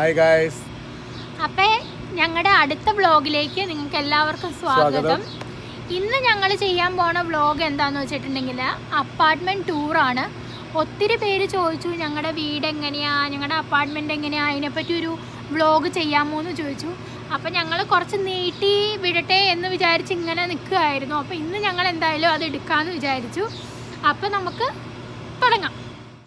Hi guys അപ്പൊ ഞങ്ങളുടെ അടുത്ത വ്ളോഗിലേക്ക് നിങ്ങൾക്ക് എല്ലാവർക്കും സ്വാഗതം ഇന്ന് ഞങ്ങൾ ചെയ്യാൻ പോണ വ്ളോഗ് എന്താന്ന് വെച്ചിട്ടുണ്ടെങ്കിൽ അപ്പാർട്ട്മെന്റ് ടൂറാണ് ഒത്തിരി പേര് ചോദിച്ചു ഞങ്ങളുടെ വീട് എങ്ങനെയാ ഞങ്ങളുടെ അപ്പാർട്ട്മെന്റ് എങ്ങനെയാ അതിനെപ്പറ്റി ഒരു വ്ളോഗ് ചെയ്യാമോ എന്ന് ചോദിച്ചു അപ്പം ഞങ്ങൾ കുറച്ച് നീട്ടി വിടട്ടെ എന്ന് വിചാരിച്ച് ഇങ്ങനെ നിൽക്കുകയായിരുന്നു അപ്പോൾ ഇന്ന് ഞങ്ങൾ എന്തായാലും അത് എടുക്കാമെന്ന് വിചാരിച്ചു അപ്പം നമുക്ക് തുടങ്ങാം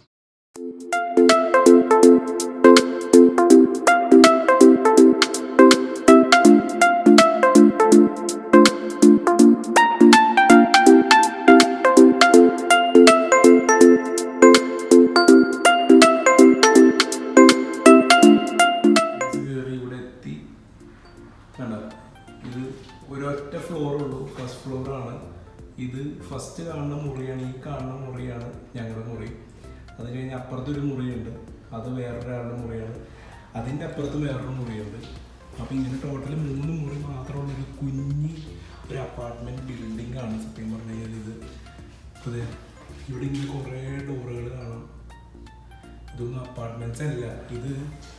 കയറി ഇവിടെ എത്തി കണ്ട ഇത് ഒരൊറ്റ ഫ്ലോറേ ഉള്ളൂ ഫസ്റ്റ് ഫ്ലോറാണ് ഇത് ഫസ്റ്റ് കാണുന്ന മുറിയാണ് ഈ കാണുന്ന മുറിയാണ് ഞങ്ങളുടെ മുറി അത് കഴിഞ്ഞ് അപ്പുറത്തൊരു മുറിയുണ്ട് അത് വേറൊരാളുടെ മുറിയാണ് അതിൻ്റെ അപ്പുറത്ത് വേറൊരു മുറിയുണ്ട് അപ്പോൾ ഇങ്ങനെ ടോട്ടൽ മൂന്ന് മുറി മാത്രമുള്ളൊരു കുഞ്ഞി ഒരു അപ്പാർട്ട്മെൻറ്റ് ബിൽഡിംഗ് ആണ് സത്യം പറഞ്ഞു കഴിഞ്ഞാൽ ഇത് അപ്പോൾ ദേ ഇവിടെ ഇങ്ങനെ കുറേ ഡോറുകൾ കാണാം ഇതൊന്നും അപ്പാർട്ട്മെൻറ്റ്സ് അല്ല ഇത്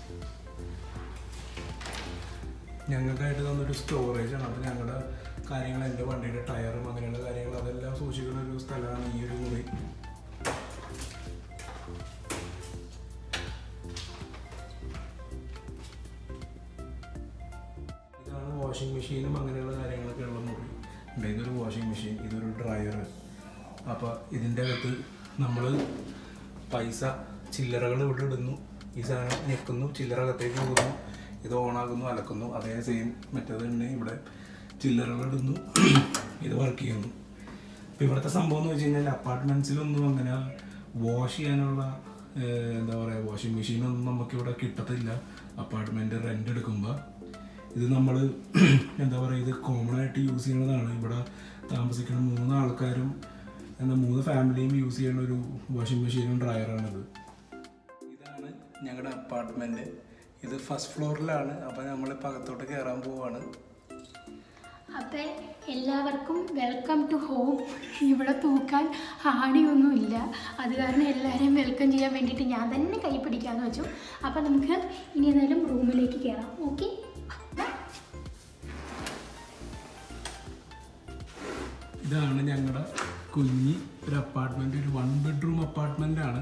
ഞങ്ങൾക്കായിട്ട് തന്നൊരു സ്റ്റോറേജ് ആണ് അപ്പോൾ ഞങ്ങളുടെ കാര്യങ്ങൾ എൻ്റെ വണ്ടിയുടെ ടയറും അങ്ങനെയുള്ള കാര്യങ്ങൾ അതെല്ലാം സൂക്ഷിക്കുന്ന ഒരു സ്ഥലമാണ് ഈ ഒരു മുറി ഇതാണ് വാഷിംഗ് മെഷീനും അങ്ങനെയുള്ള കാര്യങ്ങളൊക്കെ ഉള്ള മുറി ഉണ്ട് ഇതൊരു വാഷിംഗ് മെഷീൻ ഇതൊരു ഡ്രയർ അപ്പോൾ ഇതിൻ്റെ അകത്ത് നമ്മൾ പൈസ ചില്ലറകൾ ഇവിടെ ഇടുന്നു ഈ സാധനം ഞെക്കുന്നു ചില്ലറ അകത്തേക്ക് പോകുന്നു ഇത് ഓണാകുന്നു അലക്കുന്നു അതേ സെയിം മറ്റേത് തന്നെ ഇവിടെ ചില്ലറകൾ ഇടുന്നു ഇത് വർക്ക് ചെയ്യുന്നു അപ്പോൾ ഇവിടുത്തെ സംഭവം എന്ന് വെച്ച് കഴിഞ്ഞാൽ അപ്പാർട്ട്മെൻറ്റ്സിലൊന്നും അങ്ങനെ വാഷ് ചെയ്യാനുള്ള ഏഹ്, എന്താ പറയുക വാഷിംഗ് മെഷീനൊന്നും നമുക്കിവിടെ കിട്ടത്തില്ല അപ്പാർട്ട്മെൻറ്റ് റെൻ്റ് എടുക്കുമ്പോൾ ഇത് നമ്മൾ എന്താ പറയുക ഇത് കോമൺ ആയിട്ട് യൂസ് ചെയ്യുന്നതാണ് ഇവിടെ താമസിക്കുന്ന മൂന്ന് ആൾക്കാരും എന്താ മൂന്ന് ഫാമിലിയും യൂസ് ചെയ്യുന്ന ഒരു വാഷിംഗ് മെഷീനും ഡ്രയറാണിത് ഇതാണ് ഞങ്ങളുടെ അപ്പാർട്ട്മെൻറ്റ് ഇത് ഫസ്റ്റ് ഫ്ലോറിലാണ് അപ്പോൾ നമ്മളിപ്പോൾ അകത്തോട്ട് കയറാൻ പോവാണ് അപ്പോൾ എല്ലാവർക്കും വെൽക്കം ടു ഹോം ഇവിടെ തൂക്കാൻ ആണിയൊന്നുമില്ല അത് കാരണം എല്ലാവരെയും വെൽക്കം ചെയ്യാൻ വേണ്ടിയിട്ട് ഞാൻ തന്നെ കൈ പിടിക്കാമെന്ന് വെച്ചു അപ്പോൾ നമുക്ക് ഇനി ഏതായാലും റൂമിലേക്ക് കയറാം ഓക്കെ ഇതാണ് ഞങ്ങളുടെ കുഞ്ഞി ഒരു അപ്പാർട്ട്മെൻറ്റ് ഒരു വൺ ബെഡ്റൂം അപ്പാർട്ട്മെൻ്റ് ആണ്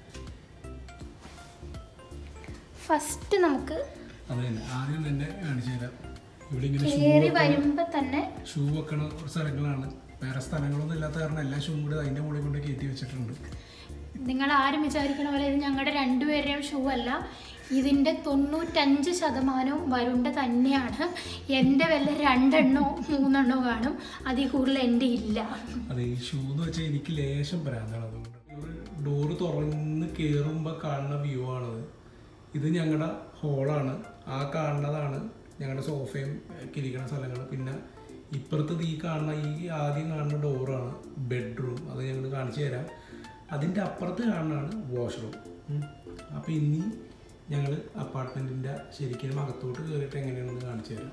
ഫസ്റ്റ് നമുക്ക് അത് തന്നെ ആദ്യം തന്നെ കാണിച്ചു തരാം ഇവിടെ ഇങ്ങനെ ഷൂ കയറി വരുമ്പോൾ തന്നെ ഷൂ വെക്കണ ഒരു സ്ഥലങ്ങളാണ് വേറെ സ്ഥലങ്ങളൊന്നും ഇല്ലാത്ത കാരണം എല്ലാ ഷൂ കൂടെ അതിൻ്റെ മുകളിൽ കൊണ്ട് കയറ്റി വെച്ചിട്ടുണ്ട് നിങ്ങൾ ആരും വിചാരിക്കണ പോലെ ഇത് ഞങ്ങളുടെ രണ്ടുപേരുടെയും ഷൂ അല്ല ഇതിൻ്റെ തൊണ്ണൂറ്റഞ്ച് ശതമാനവും വരുണ്ട തന്നെയാണ് എൻ്റെ വല്ല രണ്ടെണ്ണോ മൂന്നെണ്ണോ കാണും അതിൽ കൂടുതൽ എൻ്റെ ഇല്ല അത് ഈ ഷൂ എന്ന് വെച്ചാൽ എനിക്ക് ലേശം ഭ്രാന്താണ് അതുകൊണ്ട് ഒരു ഡോറ് തുറന്ന് കയറുമ്പോൾ കാണുന്ന വ്യൂ ആണത് ഇത് ഞങ്ങളുടെ ഹോളാണ് ആ കാണുന്നതാണ് ഞങ്ങളുടെ സോഫയും ഒക്കെ ഇരിക്കുന്ന സ്ഥലങ്ങൾ പിന്നെ ഇപ്പുറത്തത് ഈ കാണുന്ന ഈ ആദ്യം കാണുന്ന ഡോറാണ് ബെഡ്റൂം അത് ഞങ്ങൾ കാണിച്ചു തരാം അതിൻ്റെ അപ്പുറത്ത് കാണുന്നതാണ് വാഷ്റൂം അപ്പോൾ ഇനി ഞങ്ങൾ അപ്പാർട്ട്മെൻറ്റിൻ്റെ ശരിക്കും അകത്തോട്ട് കയറിയിട്ട് എങ്ങനെയാണെന്ന് കാണിച്ചു തരാം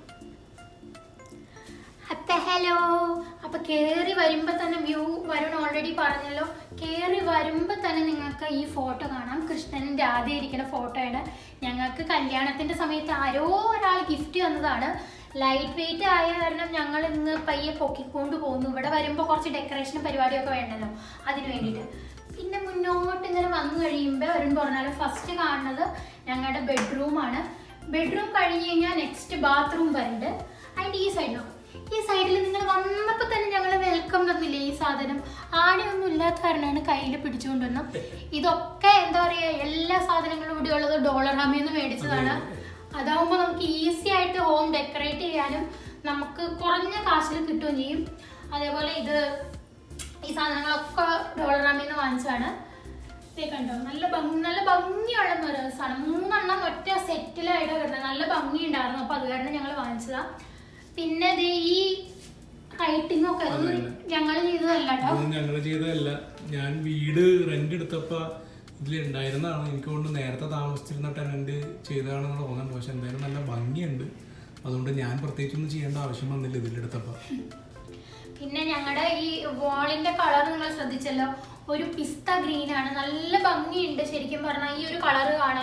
അത്ത ഹലോ അപ്പൊ കേറി വരുമ്പോ തന്നെ വ്യൂ വരുൺ ഓൾറെഡി പറഞ്ഞല്ലോ കേറി വരുമ്പോ തന്നെ നിങ്ങൾക്ക് ഈ ഫോട്ടോ കാണാം കൃഷ്ണനും രാധ ഇരിക്കുന്ന ഫോട്ടോയാണ് ഞങ്ങൾക്ക് കല്യാണത്തിന്റെ സമയത്ത് ആരോ ഒരാൾ ഗിഫ്റ്റ് തന്നതാണ് ലൈറ്റ് വെയിറ്റ് ആയ കാരണം ഞങ്ങൾ ഇന്ന് പയ്യെ പൊക്കിക്കൊണ്ട് പോകുന്നു ഇവിടെ വരുമ്പോൾ കുറച്ച് ഡെക്കറേഷൻ പരിപാടിയൊക്കെ വേണ്ടല്ലോ അതിന് വേണ്ടിയിട്ട് പിന്നെ മുന്നോട്ട് ഇങ്ങനെ വന്നു കഴിയുമ്പോൾ വരുൺ പറഞ്ഞാൽ ഫസ്റ്റ് കാണുന്നത് ഞങ്ങളുടെ ബെഡ്റൂമാണ് ബെഡ്റൂം കഴിഞ്ഞ് കഴിഞ്ഞാൽ നെക്സ്റ്റ് ബാത്റൂം വരുന്നുണ്ട് അതിൻ്റെ ഈ സൈഡ് നോക്കും ഈ സൈഡിൽ നിങ്ങൾ വന്നപ്പോൾ തന്നെ ഞങ്ങൾ വെൽക്കം തന്നില്ലേ ഈ സാധനം ആടെയൊന്നും ഇല്ലാത്ത കാരണമാണ് കയ്യിൽ പിടിച്ചുകൊണ്ടുവന്നു ഇതൊക്കെ എന്താ പറയുക എല്ലാ സാധനങ്ങളും ഇവിടെ ഉള്ളത് ഡോളർ ഹാമിൽ നിന്ന് മേടിച്ചതാണ് അതാവുമ്പോൾ നമുക്ക് ഈസി ആയിട്ട് ഹോം ഡെക്കറേറ്റ് ചെയ്യാനും നമുക്ക് കുറഞ്ഞ കാശിൽ കിട്ടുകയും ചെയ്യും അതേപോലെ ഇത് ഈ സാധനങ്ങളൊക്കെ ഡോളർ ഹാമിൽ നിന്ന് വാങ്ങിച്ചതാണ് ദേ കണ്ടോ നല്ല ഭംഗി നല്ല ഭംഗിയുള്ള മിറേഴ്സാണ് മൂന്നെണ്ണം ഒറ്റ സെറ്റിലായിട്ട് കിടന്നത് നല്ല ഭംഗി ഉണ്ടായിരുന്നു അപ്പോൾ അത് കാരണം ഞങ്ങൾ വാങ്ങിച്ചതാ പിന്നെ ദേ ഈ റൈറ്റിംഗ് ഒക്കെ അതൊന്നും ഞങ്ങൾ ചെയ്തതല്ല കേട്ടോ ഇതൊന്നും ഞങ്ങൾ ചെയ്തതല്ല ഞാൻ വീട് റെന്റ് എടുത്തപ്പോ ഇതിലുണ്ടായിരുന്നതാണ് എനിക്ക് കൊണ്ട് നേരത്തെ താമസിച്ചിരുന്ന ടെനന്റ് ചെയ്തതാണെന്ന് തോന്നുന്നുണ്ട് പക്ഷെ എന്തായാലും നല്ല ഭംഗിയുണ്ട് അതുകൊണ്ട് ഞാൻ പ്രത്യേകിച്ചൊന്നും ചെയ്യേണ്ട ആവശ്യം വന്നില്ല ഇതിലെടുത്തപ്പോ പിന്നെ ഞങ്ങളുടെ ഈ വാളിന്റെ കളർ നിങ്ങൾ ശ്രദ്ധിച്ചല്ലോ ഒരു പിസ്ത ഗ്രീൻ ആണ് നല്ല ഭംഗിയുണ്ട് ശരിക്കും പറഞ്ഞാൽ ഈ ഒരു കളർ കാണാൻ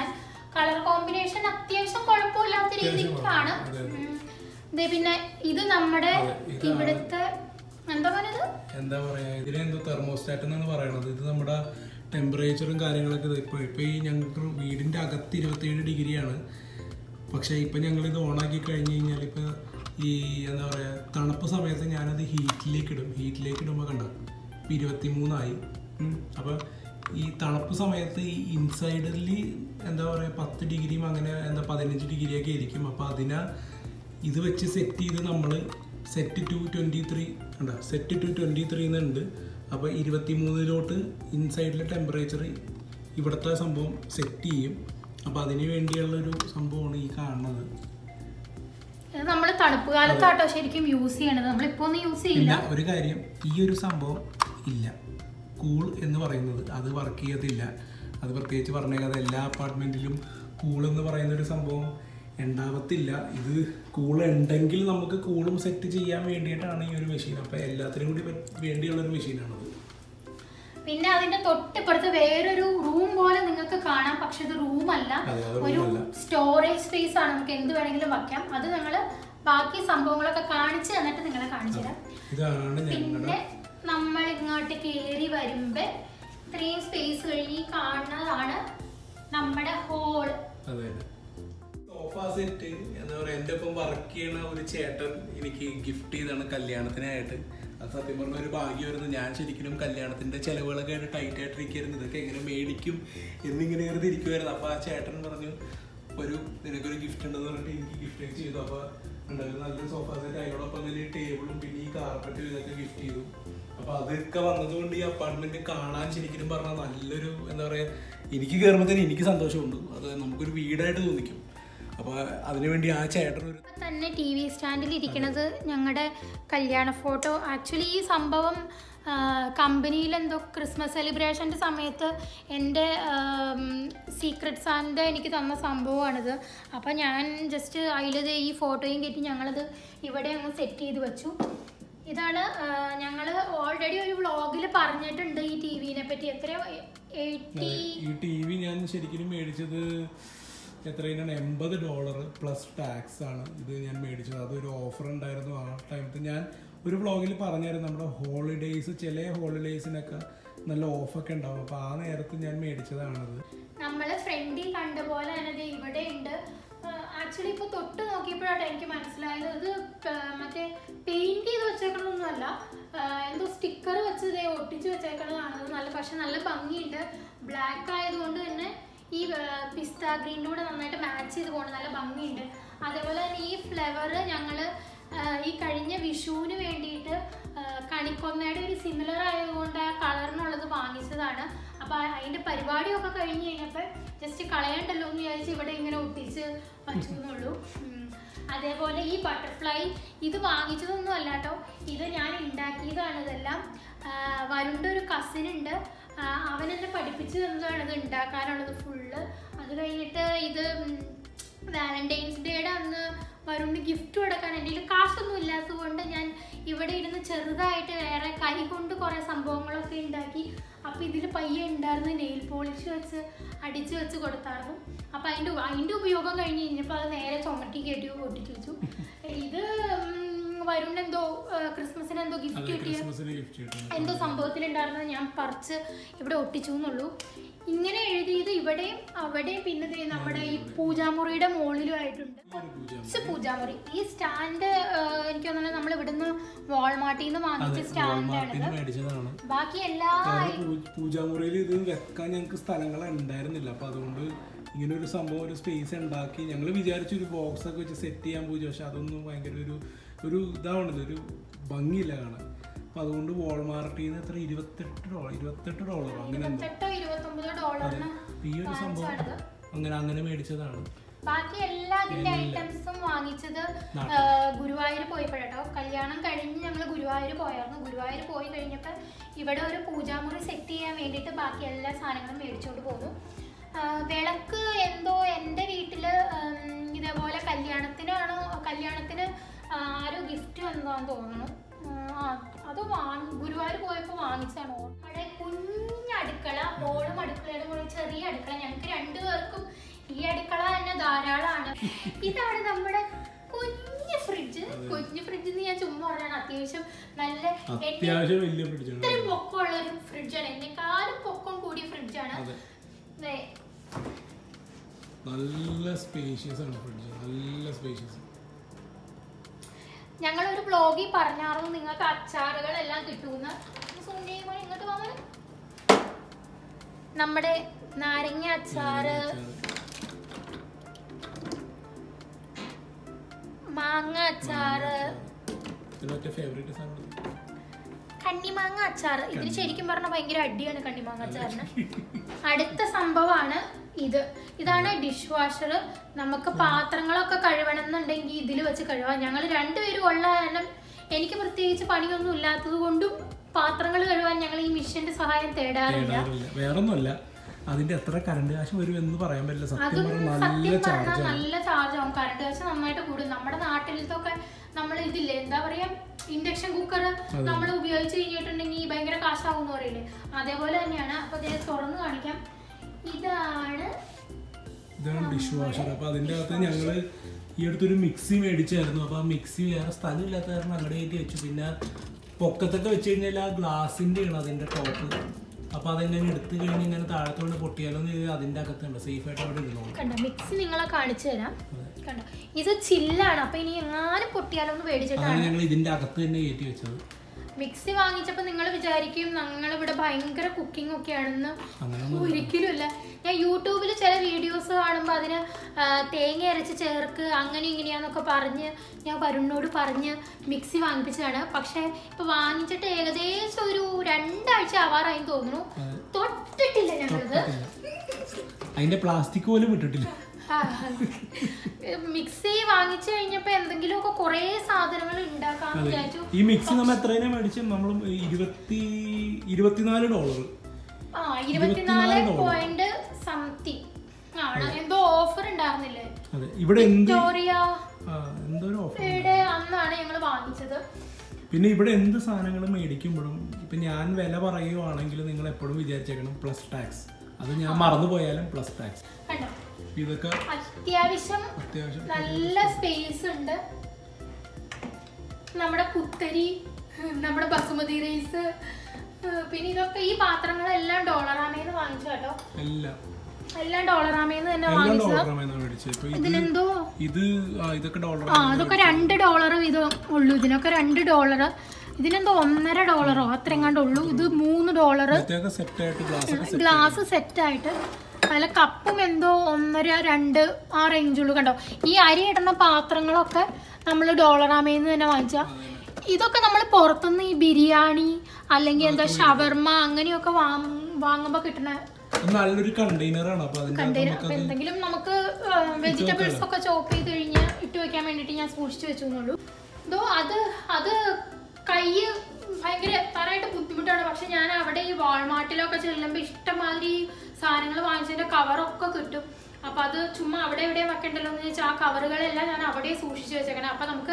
കളർ കോമ്പിനേഷൻ അത്യാവശ്യം കുഴപ്പമില്ലാത്ത അത്യാവശ്യം രീതിക്കാണ് അതെ, അതെ. ഉം. ദേ പിന്നെ ഇത് നമ്മുടെ അതെ, ഇതാണ്. ഇവിടുത്തെ എന്താ പറയുന്നത് എന്താ പറയാ ഇതിനെന്തോ തെർമോസ്റ്റാറ്റ് എന്നാണ് പറയണത് ഇത് നമ്മുടെ ടെമ്പറേച്ചറും കാര്യങ്ങളൊക്കെ ഇത് ഇപ്പൊ ഇപ്പൊ ഈ ഞങ്ങൾക്ക് വീടിന്റെ അകത്ത് ഇരുപത്തിയേഴ് ഡിഗ്രിയാണ് പക്ഷെ ഇപ്പൊ ഞങ്ങൾ ഇത് ഓണാക്കി കഴിഞ്ഞ് കഴിഞ്ഞാൽ ഇപ്പൊ ഈ എന്താ പറയാ തണുപ്പ് സമയത്ത് ഞാനത് ഹീറ്റിലേക്ക് ഇടും ഹീറ്റിലേക്ക് ഇടുമ്പോൾ കണ്ട ഇപ്പൊ ഇരുപത്തിമൂന്നായി ഉം. അപ്പൊ ഈ തണുപ്പ് സമയത്ത് ഈ ഇൻസൈഡിൽ എന്താ പറയാ പത്ത് ഡിഗ്രിയും അങ്ങനെ എന്താ പതിനഞ്ച് ഡിഗ്രിയൊക്കെ ആയിരിക്കും അപ്പൊ അതിനെ ഇത് വെച്ച് സെറ്റ് ചെയ്ത് നമ്മൾ സെറ്റ് ടു ട്വൻറ്റി ത്രീ ഉണ്ടോ സെറ്റ് ടു ട്വൻറ്റി ത്രീ എന്നുണ്ട് അപ്പോൾ ഇരുപത്തി മൂന്നിലോട്ട് ഇൻസൈഡിലെ ടെമ്പറേച്ചർ ഇവിടുത്തെ സംഭവം സെറ്റ് ചെയ്യും അപ്പോൾ അതിന് വേണ്ടിയുള്ളൊരു സംഭവമാണ് ഈ കാണുന്നത് ഇത് നമ്മൾ തണുപ്പ് കാലത്താട്ടോ ശരിക്കും യൂസ് ചെയ്യണത് നമ്മളിപ്പോ ഒന്നും യൂസ് ചെയ്യില്ല പിന്നെ ഒരു കാര്യം ഈ ഒരു സംഭവം ഇല്ല കൂൾ എന്ന് പറയുന്നത് അത് വർക്ക് ചെയ്യത്തില്ല അത് പ്രത്യേകിച്ച് പറഞ്ഞേക്കാതെ എല്ലാ അപ്പാർട്ട്മെന്റിലും കൂൾ എന്ന് പറയുന്ന ഒരു സംഭവം ഉണ്ടാവത്തില്ല ഇത് കൂൾ ഉണ്ടെങ്കിൽ നമുക്ക് കൂളും സെറ്റ് ചെയ്യാൻ വേണ്ടിയിട്ടാണ് ഈ ഒരു മെഷീൻ അപ്പോൾ എല്ലാത്തിനും കൂടി പറ്റ് വേണ്ടിയുള്ള ഒരു മെഷീനാണത് പിന്നെ അതിന്റെ തൊട്ടിപ്പുറത്ത് വേറൊരു റൂം പോലെ നിങ്ങൾക്ക് കാണാം പക്ഷെ ഇത് റൂം അല്ല അതെ, അത് ഒരു room അല്ല. സ്റ്റോറേജ് സ്പേസ് ആണ് നമുക്ക് എന്ത് വേണമെങ്കിലും വെക്കാം അത് ഞങ്ങൾ ബാക്കി സംഭവങ്ങളൊക്കെ കാണിച്ച് തന്നിട്ട് നിങ്ങളെ കാണിച്ചു തരാം ഇതാണ് പിന്നെ ഞങ്ങളുടെ നമ്മൾ ഇങ്ങോട്ട് കയറി വരുമ്പോ ഇത്രയും സ്പേസ് കഴിഞ്ഞ് ഈ കാണുന്നതാണ് നമ്മുടെ ഹോൾ അതെ സോഫ സെറ്റ് എന്താ പറയാ എൻ്റെ ഒപ്പം വർക്ക് ചെയ്യണ ഒരു ചേട്ടൻ എനിക്ക് ഗിഫ്റ്റ് ചെയ്താണ് കല്യാണത്തിനായിട്ട് അത് സത്യം പറഞ്ഞ ഒരു ഭാഗ്യമായിരുന്നു ഞാൻ ശരിക്കും കല്യാണത്തിന്റെ ചെലവുകളൊക്കെ ആയിട്ട് ടൈറ്റ് ആയിട്ടിരിക്കുകയായിരുന്നു ഇതൊക്കെ എങ്ങനെ മേടിക്കും എന്നിങ്ങനെ വെറുതെ ഇരിക്കുമായിരുന്നു അപ്പൊ ആ ചേട്ടൻ പറഞ്ഞു ഒരു നിനക്കൊരു ഗിഫ്റ്റ് ഉണ്ടെന്ന് പറഞ്ഞിട്ട് എനിക്ക് ഗിഫ്റ്റ് ചെയ്തു അപ്പൊ ഉണ്ടായിരുന്നു നല്ലൊരു സോഫ സെറ്റ് അതിനോടൊപ്പം തന്നെ ടേബിളും പിന്നെ ഈ കാർപ്പറ്റും ഇതൊക്കെ ഗിഫ്റ്റ് ചെയ്തു അപ്പൊ അതൊക്കെ വന്നതുകൊണ്ട് ഈ അപ്പാർട്ട്മെന്റ് കാണാൻ ശരിക്കും പറഞ്ഞാൽ നല്ലൊരു എന്താ പറയാ എനിക്ക് കയറുമ്പോൾ തന്നെ എനിക്ക് സന്തോഷമുണ്ട് അത് നമുക്കൊരു വീടായിട്ട് തോന്നിക്കും അപ്പൊ അതിനുവേണ്ടി ആ ചേട്ടൻ ഒരു ഇപ്പൊ തന്നെ ടി വി സ്റ്റാൻഡിൽ ഇരിക്കുന്നത് ഞങ്ങളുടെ കല്യാണ ഫോട്ടോ ആക്ച്വലി ഈ സംഭവം കമ്പനിയിൽ എന്തോ ക്രിസ്മസ് സെലിബ്രേഷൻ്റെ സമയത്ത് എൻ്റെ സീക്രട്ട് സാൻ്റെ എനിക്ക് തന്ന സംഭവമാണിത് അപ്പോൾ ഞാൻ ജസ്റ്റ് അതിൽ ഈ ഫോട്ടോയും കയറ്റി ഞങ്ങളത് ഇവിടെ അങ്ങ് സെറ്റ് ചെയ്ത് വെച്ചു ഇതാണ് ഞങ്ങൾ ഓൾറെഡി ഒരു വ്ളോഗിൽ പറഞ്ഞിട്ടുണ്ട് ഈ ടി വിനെ പറ്റി എത്രയോ എയ്റ്റി ഈ ടി വി ഞാൻ ശരിക്കും മേടിച്ചത് എത്രയാണ് എൺപത് ഡോളർ പ്ലസ് ടാക്സ് ആണ് ഇത് ഞാൻ മേടിച്ചത് അതൊരു ഓഫർ ഉണ്ടായിരുന്നു ആ ടൈമത്ത് ഞാൻ ഒരു വ്ളോഗിൽ പറഞ്ഞായിരുന്നു നമ്മുടെ ഹോളിഡേയ്സ് ചില ഹോളിഡേയ്സിനൊക്കെ നല്ല ഓഫൊക്കെ ഉണ്ടാവും അപ്പോൾ ആ നേരത്ത് ഞാൻ മേടിച്ചതാണത് നമ്മൾ ഫ്രണ്ടിൽ കണ്ട പോലെ തന്നെ ദേ ഇവിടെ ഉണ്ട് ആക്ച്വലി ഇപ്പോൾ തൊട്ട് നോക്കിയപ്പോഴാണ് എനിക്ക് മനസ്സിലായത് ഇത് പ- മറ്റേ പെയിന്റ് ചെയ്ത് വെച്ചേക്കണമൊന്നുമല്ല എന്തോ സ്റ്റിക്കർ വെച്ച് ദേ ഒട്ടിച്ച് വെച്ചേക്കണതാണ് അത് നല്ല പക്ഷെ നല്ല ഭംഗിയുണ്ട് ബ്ലാക്ക് ആയതുകൊണ്ട് തന്നെ ഈ പിസ്ത ഗ്രീൻ്റെ കൂടെ നന്നായിട്ട് മാച്ച് ചെയ്ത് പോകുന്നത് നല്ല ഭംഗിയുണ്ട് അതേപോലെ തന്നെ ഈ ഫ്ലവർ ഞങ്ങൾ ഈ കഴിഞ്ഞ വിഷുവിന് വേണ്ടിയിട്ട് ആ, കണിക്കൊന്നയുടെ ഒരു സിമിലർ ആയതുകൊണ്ട് ആ കളറിനുള്ളത് വാങ്ങിച്ചതാണ് അപ്പോൾ അതിൻ്റെ പരിപാടിയൊക്കെ കഴിഞ്ഞ് കഴിഞ്ഞപ്പോൾ ജസ്റ്റ് കളയണ്ടല്ലോ എന്ന് വിചാരിച്ച് ഇവിടെ ഇങ്ങനെ ഒട്ടിച്ച് വച്ചു എന്നുള്ളൂ ഉം. അതേപോലെ ഈ ബട്ടർഫ്ലൈ ഇത് വാങ്ങിച്ചതൊന്നും അല്ല കേട്ടോ ഇത് ഞാൻ ഉണ്ടാക്കിയതാണ് ഇതെല്ലാം ആ, വരുണിൻ്റെ ഒരു കസിൻ ഉണ്ട് ആ, അവൻ എന്നെ പഠിപ്പിച്ചു തന്നതാണ് ഇത് ഉണ്ടാക്കാനുള്ളത് ഫുള്ള് അത് കഴിഞ്ഞിട്ട് ഇത് ഉം, വാലന്റൈൻസ് ഡേയുടെ അന്ന് വരുണിന് ഗിഫ്റ്റ് കൊടുക്കാൻ എൻ്റെ കയ്യിൽ കാശൊന്നും ഇല്ലാത്തത് കൊണ്ട് ഞാൻ ഇവിടെ ഇരുന്ന് ചെറുതായിട്ട് വേറെ കൈ കൊണ്ട് കുറേ സംഭവങ്ങളൊക്കെ ഉണ്ടാക്കി അപ്പോൾ ഇതിൽ പയ്യെ ഉണ്ടായിരുന്ന നെയിൽ പോളിഷ് വെച്ച് അടിച്ച് വെച്ച് കൊടുത്തായിരുന്നു അപ്പോൾ അതിൻ്റെ അതിൻ്റെ ഉപയോഗം കഴിഞ്ഞ് കഴിഞ്ഞപ്പോൾ അത് നേരെ ചുമട്ടി കെട്ടി ഒട്ടിച്ചു വെച്ചു ഇത് വരുണിന് എന്തോ ക്രിസ്മസിന് എന്തോ ഗിഫ്റ്റ് അതെ കിട്ടിയ ക്രിസ്മസിന് ഗിഫ്റ്റ് കിട്ടും എന്തോ സംഭവത്തിലുണ്ടായിരുന്നത് ഞാൻ പറിച്ച് ഇവിടെ ഒട്ടിച്ചു എന്നുള്ളൂ ഇങ്ങനെ എഴുതിയത് ഇവിടെയും അവിടെയും പിന്നെ ദേ നമ്മുടെ ഈ പൂജാമുറിയുടെ മുകളിലുമായിട്ടുണ്ട് കൊച്ചു പൂജാമുറി ഈ സ്റ്റാൻഡ് എനിക്ക് തോന്നുന്നത് നമ്മൾ ഇവിടുന്ന് വാൾമാർട്ടിൽ നിന്ന് വാങ്ങിച്ച അതെ സ്റ്റാൻഡാണിത് വാൾമാർട്ടിന് മേടിച്ചതാണ് ബാക്കി എല്ലാ കാരണം പൂ- പൂജാമുറിയിൽ ഇത് വെക്കാൻ ഞങ്ങൾക്ക് സ്ഥലങ്ങൾ ഉണ്ടായിരുന്നില്ല അപ്പൊ അതുകൊണ്ട് ഇങ്ങനെ ഒരു സംഭവം ഒരു സ്പേസ് ഉണ്ടാക്കി ഞങ്ങൾ വിചാരിച്ചു ഒരു ബോക്സ് ഒക്കെ വെച്ച് സെറ്റ് ചെയ്യാൻ പൂജ പക്ഷെ അതൊന്നും ഭയങ്കര ഒരു ഒരു ഇതാവണത് ഒരു ഭംഗിയില്ല കാണാൻ അപ്പൊ അതുകൊണ്ട് വാൾമാർട്ടിൽ നിന്ന് എത്ര ഇരുപത്തെട്ട് ഡോളർ ഇരുപത്തെട്ട് ഡോളർ അങ്ങനെ എന്തോ ഇരുപത്തെട്ടോ ഇരുപത്തൊമ്പതോ ഡോളറിന് അപ്പൊ ഈ ഒരു സംഭവം വാങ്ങിച്ചതാണിത്. അങ്ങനെ അങ്ങനെ മേടിച്ചതാണ് ബാക്കി എല്ലാ അതിന്റെ ഐറ്റംസും വാങ്ങിച്ചത് നാട്ടിൽ. ആ, ഗുരുവായൂർ പോയപ്പോഴട്ടോ കല്യാണം കഴിഞ്ഞ് ഞങ്ങൾ ഗുരുവായൂർ പോയായിരുന്നു ഗുരുവായൂർ പോയി കഴിഞ്ഞപ്പോൾ ഇവിടെ ഒരു പൂജാമുറി സെറ്റ് ചെയ്യാൻ വേണ്ടിയിട്ട് ബാക്കി എല്ലാ സാധനങ്ങളും മേടിച്ചോണ്ട് പോന്നു ആ, വിളക്ക് എന്തോ എൻ്റെ വീട്ടിൽ ഇതേപോലെ കല്യാണത്തിനാണോ കല്യാണത്തിന് ആരോ ഗിഫ്റ്റ് എന്താന്ന് തോന്നുന്നു ആ, അത് വാങ്ങി ഗുരുവായൂർ പോയപ്പോൾ വാങ്ങിച്ചാണ് അവിടെ കുഞ്ഞടുക്കള ഓളും അടുക്കളയുടെ കൂടെ ചെറിയ അടുക്കള ഞങ്ങൾക്ക് രണ്ടുപേർക്കും ഈ അടുക്കള തന്നെ ധാരാളമാണ് ഇതാണ് നമ്മുടെ കുഞ്ഞു ഫ്രിഡ്ജ് കുഞ്ഞു ഫ്രിഡ്ജ് ഞാൻ ചുമ്മാ പറഞ്ഞാണ് അത്യാവശ്യം നല്ല എന്നെ അത്യാവശ്യം വലിയ ഫ്രിഡ്ജാണ് ഇത്രയും പൊക്കമുള്ള ഒരു ഫ്രിഡ്ജാണ് എന്നെക്കാളും പൊക്കം കൂടിയ ഫ്രിഡ്ജാണ് അതെ ദേ, നല്ല സ്പേഷ്യസ് ആണ് ഫ്രിഡ്ജ് നല്ല സ്പേഷ്യസ് ഞങ്ങളൊരു ബ്ലോഗിൽ പറഞ്ഞായിരുന്നു നിങ്ങൾക്ക് അച്ചാറുകളെല്ലാം കിട്ടുമെന്ന് സൂം ചെയ്യുമ്പോൾ ഇങ്ങോട്ട് പോകാൻ നമ്മുടെ നാരങ്ങ അച്ചാറ് മാങ്ങ അച്ചാറ് ഇതിലൊക്കെ ഫേവറേറ്റ് സാധനം കണ്ണിമാങ്ങ അച്ചാറ് ഇതിന് ശരിക്കും പറഞ്ഞാൽ ഭയങ്കര അടിയാണ് കണ്ണിമാങ്ങ അച്ചാറിന് അടുത്ത സംഭവമാണ് ഇത് ഇതാണ് ഡിഷ് വാഷർ നമുക്ക് പാത്രങ്ങളൊക്കെ കഴുകണമെന്നുണ്ടെങ്കിൽ ഇതിൽ വെച്ച് കഴുകാം ഞങ്ങൾ രണ്ടുപേരും ഉള്ള കാരണം എനിക്ക് പ്രത്യേകിച്ച് പണിയൊന്നും ഇല്ലാത്തത് കൊണ്ടും പാത്രങ്ങൾ കഴുകാൻ ഞങ്ങൾ ഈ മിഷ്യന്റെ സഹായം തേടാറില്ല തേടാറില്ല വേറൊന്നുമല്ല അതിന്റെ എത്ര കറണ്ട് കാശ് വരും എന്ന് പറയാൻ പറ്റില്ല സത്യം അതും പറഞ്ഞാൽ നല്ല സത്യം പറഞ്ഞാൽ ചാർജാണ് നല്ല ചാർജ് ആവും കറണ്ട് കാശ് നന്നായിട്ട് കൂടും നമ്മുടെ നാട്ടിലത്തൊക്കെ നമ്മൾ ഇതില്ലേ എന്താ പറയാ ഇൻഡക്ഷൻ കുക്കർ നമ്മൾ ഉപയോഗിച്ച് കഴിഞ്ഞിട്ടുണ്ടെങ്കിൽ ഭയങ്കര കാശാവും എന്ന് പറയില്ലേ അതേപോലെ തന്നെയാണ് അപ്പൊ ദേ തുറന്ന് കാണിക്കാം ഇതാണ് ഇതാണ് ഡിഷ് വാഷർ അപ്പൊ അതിന്റെ അകത്ത് ഞങ്ങള് ഈ അടുത്തൊരു മിക്സി മേടിച്ചായിരുന്നു അപ്പൊ ആ മിക്സി വേറെ സ്ഥലമില്ലാത്ത കാരണം അങ്ങോട്ട് കയറ്റി വെച്ചു പിന്നെ പൊക്കത്തൊക്കെ വെച്ച് കഴിഞ്ഞാൽ ആ ഗ്ലാസിന്റെ ആണ് അതിന്റെ ടോപ്പ് അപ്പൊ അതെങ്ങനെ എടുത്തു കഴിഞ്ഞ് ഇങ്ങനെ താഴത്തോണ്ട് പൊട്ടിയാലോ എന്ന് കരുതി അതിന്റെ അകത്തുണ്ട് സേഫ് ആയിട്ട് അവിടെ ഇരുന്നോളൂ കണ്ട മിക്സി നിങ്ങളെ കാണിച്ചു തരാം കണ്ട ഇത് ചില്ലാണ് അപ്പൊ ഇനി എങ്ങാനും പൊട്ടിയാലോ എന്ന് പേടിച്ചിട്ടാണ് അതാണ് ഞങ്ങൾ ഇതിന്റെ അകത്ത് തന്നെ കയറ്റി വെച്ചത് മിക്സി വാങ്ങിച്ചപ്പോൾ നിങ്ങൾ വിചാരിക്കും ഞങ്ങൾ ഇവിടെ ഭയങ്കര കുക്കിംഗ് ഒക്കെ ആണെന്ന് അങ്ങനെ ഒരിക്കലുമല്ല ഞാൻ യൂട്യൂബിൽ ചില വീഡിയോസ് കാണുമ്പോൾ അതിന് ആ, തേങ്ങ അരച്ച് ചേർക്ക് അങ്ങനെ ഇങ്ങനെയാന്നൊക്കെ പറഞ്ഞ് ഞാൻ വരുണിനോട് പറഞ്ഞ് മിക്സി വാങ്ങിപ്പിച്ചതാണ് പക്ഷേ ഇപ്പൊ വാങ്ങിച്ചിട്ട് ഏകദേശം ഒരു രണ്ടാഴ്ച ആവാറായി തോന്നുന്നു തൊട്ടിട്ടില്ല ഞങ്ങളത് അതിന്റെ പ്ലാസ്റ്റിക് പോലും ഇട്ടിട്ടില്ല ആ, മിക്സി വാങ്ങിച്ചു കഴിഞ്ഞപ്പോ എന്തെങ്കിലുമൊക്കെ കുറേ സാധനങ്ങൾ ഉണ്ടാക്കാന്ന് വിചാരിച്ചു ഈ മിക്സി നമ്മൾ എത്രേനെ മേടിച്ചു നമ്മൾ ഇരുപത്തി ഇരുപത്തിനാല് ഡോളർ ആ ഇരുപത്തിനാല് പോയിന്റ് സംതിങ് ആണ് എന്തോ ഓഫർ ഉണ്ടായിരുന്നില്ലേ അതെ ഇവിടെ എന്ത് വിക്ടോറിയ ആ, എന്തോ ഒരു ഓഫർ യുടെ അന്നാണ് ഞങ്ങൾ വാങ്ങിച്ചത് പിന്നെ ഇവിടെ എന്ത് സാധനങ്ങൾ മേടിക്കുമ്പോഴും ഇപ്പൊ ഞാൻ വില പറയുവാണെങ്കിൽ നിങ്ങൾ എപ്പോഴും വിചാരിച്ചേക്കണം പ്ലസ് ടാക്സ് അത് ഞാൻ മറന്നു പോയാലും പ്ലസ് ടാക്സ് കണ്ടോ ഇതൊക്കെ അത്യാവശ്യം അത്യാവശ്യം നല്ല സ്പേസ് ഉണ്ട് നമ്മുടെ കുത്തരി നമ്മുടെ ബസുമതി റൈസ് പിന്നെ ഇതൊക്കെ ഈ പാത്രങ്ങളെല്ലാം ഡോളറാമേന്ന് വാങ്ങിച്ചു കേട്ടോ എല്ലാം എല്ലാം ഡോളറാമേന്ന് തന്നെ എല്ലാം വാങ്ങിച്ചതാ ഡോളറാണ് മേടിച്ചത് ഇപ്പൊ ഇത് ഇതിനെന്തോ ഇത് ആ ഇതൊക്കെ ഡോളർ ആ അതൊക്കെ രണ്ട് ഡോളർ വീതം ഉള്ളൂ ഇതിനൊക്കെ രണ്ട് ഡോളർ ഇതിനെന്തോ ഒന്നര ഡോളറോ അത്രയും കണ്ടേ ഉള്ളൂ ഇത് മൂന്ന് ഡോളർ ഇതൊക്കെ സെറ്റ് ആയിട്ട് ഗ്ലാസ് ഒക്കെ set ഗ്ലാസ് സെറ്റ് ആയിട്ട് അതിലെ കപ്പും എന്തോ ഒന്നര രണ്ട് ആ റേഞ്ചുള്ളൂ കണ്ടോ ഈ അരി ഇടുന്ന പാത്രങ്ങളൊക്കെ നമ്മൾ ഡോളറാമേന്ന് തന്നെ വാങ്ങിച്ച ഇതൊക്കെ നമ്മൾ പുറത്തുനിന്ന് ഈ ബിരിയാണി അല്ലെങ്കിൽ എന്താ ഷവർമ അങ്ങനെയൊക്കെ വാങ്ങുമ്പോൾ കിട്ടുന്ന ഇത് നല്ലൊരു കണ്ടെയ്നറാണ് അപ്പൊ അതിന്റെ അകത്ത് കണ്ടെയ്നർ നമുക്ക് അപ്പൊ എന്തെങ്കിലും നമുക്ക് വെജിറ്റബിൾസ് ഒക്കെ ചോപ്പ് ചെയ്ത് കഴിഞ്ഞ് ഇട്ട് വെക്കാൻ വേണ്ടിട്ട് ഞാൻ സൂക്ഷിച്ചു വെച്ചു എന്നുള്ളൂ ഇതോ അത് അത് കൈ ഭയങ്കര തരായിട്ട് ബുദ്ധിമുട്ടാണ് പക്ഷെ ഞാൻ അവിടെ ഈ വാൾമാർട്ടിലൊക്കെ ചെല്ലുമ്പോൾ ഇഷ്ടമാതിരി സാധനങ്ങൾ വാങ്ങിച്ചതിന്റെ കവറൊക്കെ കിട്ടും അപ്പൊ അത് ചുമ്മാ അവിടെ എവിടെ വെക്കണ്ടല്ലോ എന്ന് വെച്ചാൽ ആ കവറുകളെല്ലാം ഞാൻ അവിടെ സൂക്ഷിച്ചു വെച്ചേക്കണം അപ്പൊ നമുക്ക്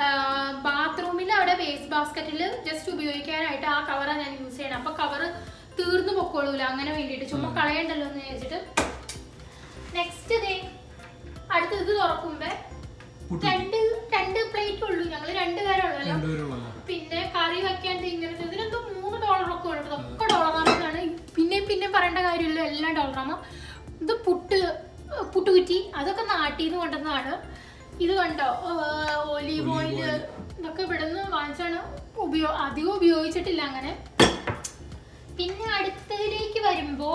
ബാത്റൂമിൽ അവിടെ വേസ്റ്റ് ബാസ്ക്കറ്റിൽ ജസ്റ്റ് ഉപയോഗിക്കാനായിട്ട് ആ കവറാണ് ഞാൻ യൂസ് ചെയ്യണം അപ്പൊ കവറ് തീർന്നു പൊക്കോളൂല അങ്ങനെ വേണ്ടിയിട്ട് ചുമ്മാ കളയണ്ടല്ലോ എന്ന് വിചാരിച്ചിട്ട് നെക്സ്റ്റ് ഡേ അടുത്ത് ഇത് തുറക്കുമ്പോ രണ്ട് രണ്ട് പ്ലേറ്റ് ഉള്ളൂ ഞങ്ങള് രണ്ട് പേരുള്ളല്ലോ രണ്ടുപേരുള്ളല്ലോ പിന്നെ കറി വെക്കാൻ ഇങ്ങനത്തെ ഇതിനെന്തോ മൂന്ന് ഡോളറൊക്കെ ഉള്ളത് ഒക്കെ ഡോളറാമാണ് പിന്നെയും പിന്നെയും പറയേണ്ട കാര്യമില്ല എല്ലാം ഡോളറാമ ഇത് പുട്ട് പുട്ടുകുറ്റി അതൊക്കെ നാട്ടിൽ നിന്ന് കൊണ്ടുവന്നതാണ് ഇത് കണ്ടോ ഒലീവ് ഓയിൽ ഇതൊക്കെ ഇവിടെ നിന്ന് വാങ്ങിച്ചാണ് ഉപയോ അധികം ഉപയോഗിച്ചിട്ടില്ല അങ്ങനെ പിന്നെ അടുത്തതിലേക്ക് വരുമ്പോ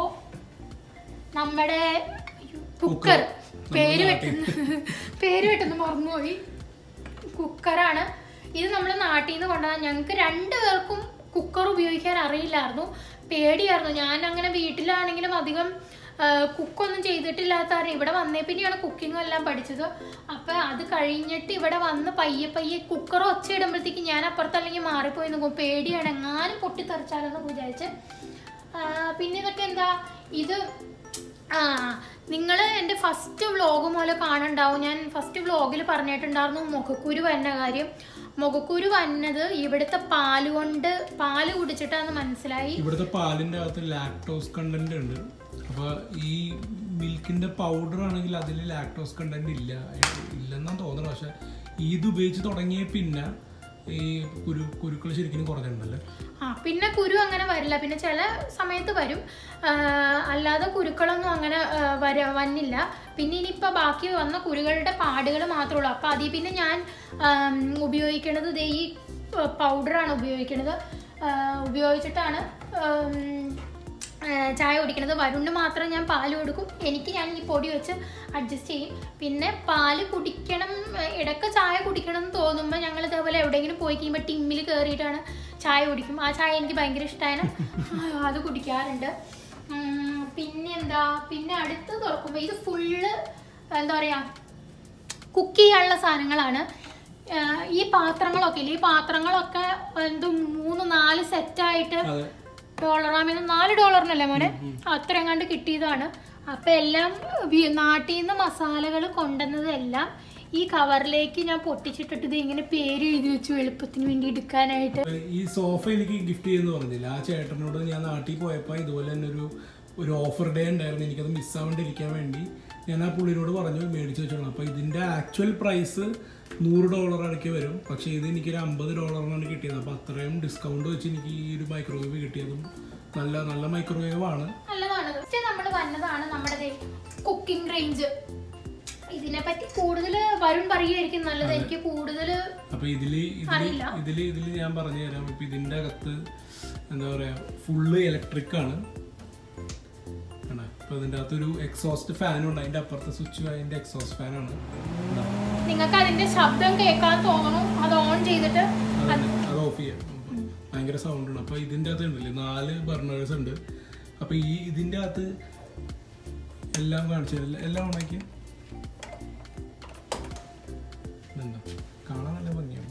നമ്മുടെ കുക്കർ പേര് പെട്ടെന്ന് പേര് പെട്ടെന്ന് മറന്നുപോയി കുക്കറാണ് ഇത് നമ്മൾ നാട്ടിൽ നിന്ന് കൊണ്ടുവന്ന ഞങ്ങൾക്ക് രണ്ടു പേർക്കും കുക്കർ ഉപയോഗിക്കാൻ അറിയില്ലായിരുന്നു പേടിയായിരുന്നു ഞാൻ അങ്ങനെ വീട്ടിലാണെങ്കിലും അധികം കുക്കൊന്നും ചെയ്തിട്ടില്ലാത്ത കാരണം ഇവിടെ വന്നേ പിന്നെയാണ് കുക്കിങ്ങും എല്ലാം പഠിച്ചത് അപ്പം അത് കഴിഞ്ഞിട്ട് ഇവിടെ വന്ന് പയ്യെ പയ്യെ കുക്കർ ഒച്ച ഇടുമ്പോഴത്തേക്ക് ഞാൻ അപ്പുറത്ത് അല്ലെങ്കിൽ മാറിപ്പോയി നോക്കും പേടിയാണ് എങ്ങാനും പൊട്ടിത്തെറിച്ചാലെന്ന് വിചാരിച്ച് ആ, പിന്നെ ഇതൊക്കെ എന്താ ഇത് ആ നിങ്ങൾ എൻ്റെ ഫസ്റ്റ് വ്ളോഗ് പോലെ കാണുണ്ടാവും ഞാൻ ഫസ്റ്റ് വ്ളോഗിൽ പറഞ്ഞിട്ടുണ്ടായിരുന്നു മുഖക്കുരു വന്ന കാര്യം മുഖക്കുരു വന്നത് ഇവിടുത്തെ പാല് കൊണ്ട് പാല് കുടിച്ചിട്ടാന്ന് മനസ്സിലായി ഇവിടുത്തെ പാലിന്റെ അകത്ത് ലാക്ടോസ് കണ്ടന്റ് ഉണ്ട് അപ്പോൾ ഈ മിൽക്കിൻ്റെ പൗഡർ ആണെങ്കിൽ അതിൽ ലാക്ടോസ് കണ്ടന്റ് ഇല്ല ഇല്ലെന്നാണ് തോന്നുന്നത് പക്ഷെ ഇത് ഉപയോഗിച്ച് തുടങ്ങിയ പിന്നെ ഈ കുരു കുരുക്കൾ ശരിക്കും കുറഞ്ഞിട്ടുണ്ടല്ലേ ആ പിന്നെ കുരു അങ്ങനെ വരില്ല പിന്നെ ചില സമയത്ത് വരും ആ, അല്ലാതെ കുരുക്കളൊന്നും അങ്ങനെ ആ, വര വന്നില്ല പിന്നെ ഇനിയിപ്പോൾ ബാക്കി വന്ന കുരുകളുടെ പാടുകൾ മാത്രമേ ഉള്ളൂ അപ്പോൾ അതിൽ പിന്നെ ഞാൻ ആം, ഉപയോഗിക്കണത് ദേ ഈ പൗഡറാണ് ഉപയോഗിക്കണത് ആ, ഉപയോഗിച്ചിട്ടാണ് ആം, ആ, ചായ കുടിക്കണത് വരുണിന് മാത്രം ഞാൻ പാല് കൊടുക്കും എനിക്ക് ഞാൻ ഈ പൊടി വെച്ച് അഡ്ജസ്റ്റ് ചെയ്യും പിന്നെ പാല് കുടിക്കണം ആ, ഇടയ്ക്ക് ചായ കുടിക്കണം എന്ന് തോന്നുമ്പോൾ ഞങ്ങൾ ഇതേപോലെ എവിടെയെങ്കിലും പോയി കഴിയുമ്പോൾ ടിമ്മിൽ കയറിയിട്ടാണ് ചായ കുടിക്കും ആ ചായ എനിക്ക് ഭയങ്കര ഇഷ്ടമാണ് അത് കുടിക്കാറുണ്ട് ഉം, പിന്നെ എന്താ പിന്നെ അടുത്ത് തുറക്കുമ്പോൾ ഇത് ഫുള്ള് എന്താ പറയുക കുക്ക് ചെയ്യാനുള്ള സാധനങ്ങളാണ് ആഹ് ഈ പാത്രങ്ങളൊക്കെ ഇല്ലേ ഈ പാത്രങ്ങളൊക്കെ എന്ത് മൂന്ന് നാല് സെറ്റായിട്ട് അതെ ഡോളറാമിന് നാല് ഡോളറിനല്ലേ മോനെ അത്ര എങ്ങാണ്ട് കിട്ടിയതാണ് അപ്പം എല്ലാം വി- നാട്ടിൽ നിന്ന് മസാലകൾ കൊണ്ടുവന്നതെല്ലാം ഈ കവറിലേക്ക് ഞാൻ പൊട്ടിച്ചിട്ടിട്ട് ഇത് ഇങ്ങനെ പേര് എഴുതി വെച്ചു എളുപ്പത്തിന് വേണ്ടി എടുക്കാനായിട്ട് ഈ സോഫ എനിക്ക് ഗിഫ്റ്റ് ചെയ്യുന്നു പറഞ്ഞില്ല ആ ചേട്ടനോട് ഞാൻ നാട്ടിൽ പോയപ്പോൾ ഇതുപോലെ തന്നെ ഒരു ഒരു ഓഫർ ഡേ ഉണ്ടായിരുന്നു എനിക്കത് മിസ്സാവാണ്ടിരിക്കാൻ വേണ്ടി ഞാൻ ആ പുള്ളിനോട് പറഞ്ഞു മേടിച്ച് വെച്ചോളാം അപ്പോൾ ഇതിൻ്റെ ആക്ച്വൽ പ്രൈസ് നൂറ് ഡോളർ അടക്കി വരും പക്ഷേ ഇത് എനിക്കൊരു അമ്പത് ഡോളറിനാണ് കിട്ടിയത് അപ്പോൾ അത്രയും ഡിസ്കൗണ്ട് വെച്ച് എനിക്ക് ഈ ഒരു മൈക്രോവേവ് കിട്ടിയതും നല്ല നല്ല മൈക്രോവേവ് ആണ് നല്ലതാണ് ഫസ്റ്റ് നമ്മൾ വന്നതാണ് നമ്മുടെ കുക്കിംഗ് റേഞ്ച് ഇതിനെ പറ്റി കൂടുതൽ വരുൺ പറയുമായിരിക്കും നല്ലത് എനിക്ക് കൂടുതൽ അപ്പോൾ ഇതിൽ ഇതിൽ അറിയില്ല. ഇതിൽ ഇതിൽ ഞാൻ പറഞ്ഞു തരാം ഇപ്പം ഇതിൻ്റെ അകത്ത് എന്താ പറയുക ഫുള്ള് ഇലക്ട്രിക് ആണ് ആണ് അപ്പോൾ ഇതിൻ്റെ അകത്തൊരു എക്സോസ്റ്റ് ഫാനും ഉണ്ട് അതിൻ്റെ അപ്പുറത്തെ സ്വിച്ച് അതിൻ്റെ എക്സോസ്റ്റ് ഫാനാണ് നിങ്ങൾക്ക് അതിന്റെ ശബ്ദം കേൾക്കാൻ തോന്നണം അത് ഓൺ ചെയ്തിട്ട് അത് അത് ഓഫ് ചെയ്യാം ഭയങ്കര സൗണ്ട് ഉണ്ട് അപ്പോൾ ഇതിൻ്റെ അകത്ത് ഉണ്ടല്ലേ നാല് ബർണേഴ്സ് ഉണ്ട് അപ്പോൾ ഈ ഇതിൻ്റെ അകത്ത് എല്ലാം കാണിച്ചു തരില്ല എല്ലാം ഓണാക്കി ഇതെന്താ കാണാൻ നല്ല ഭംഗിയാണ്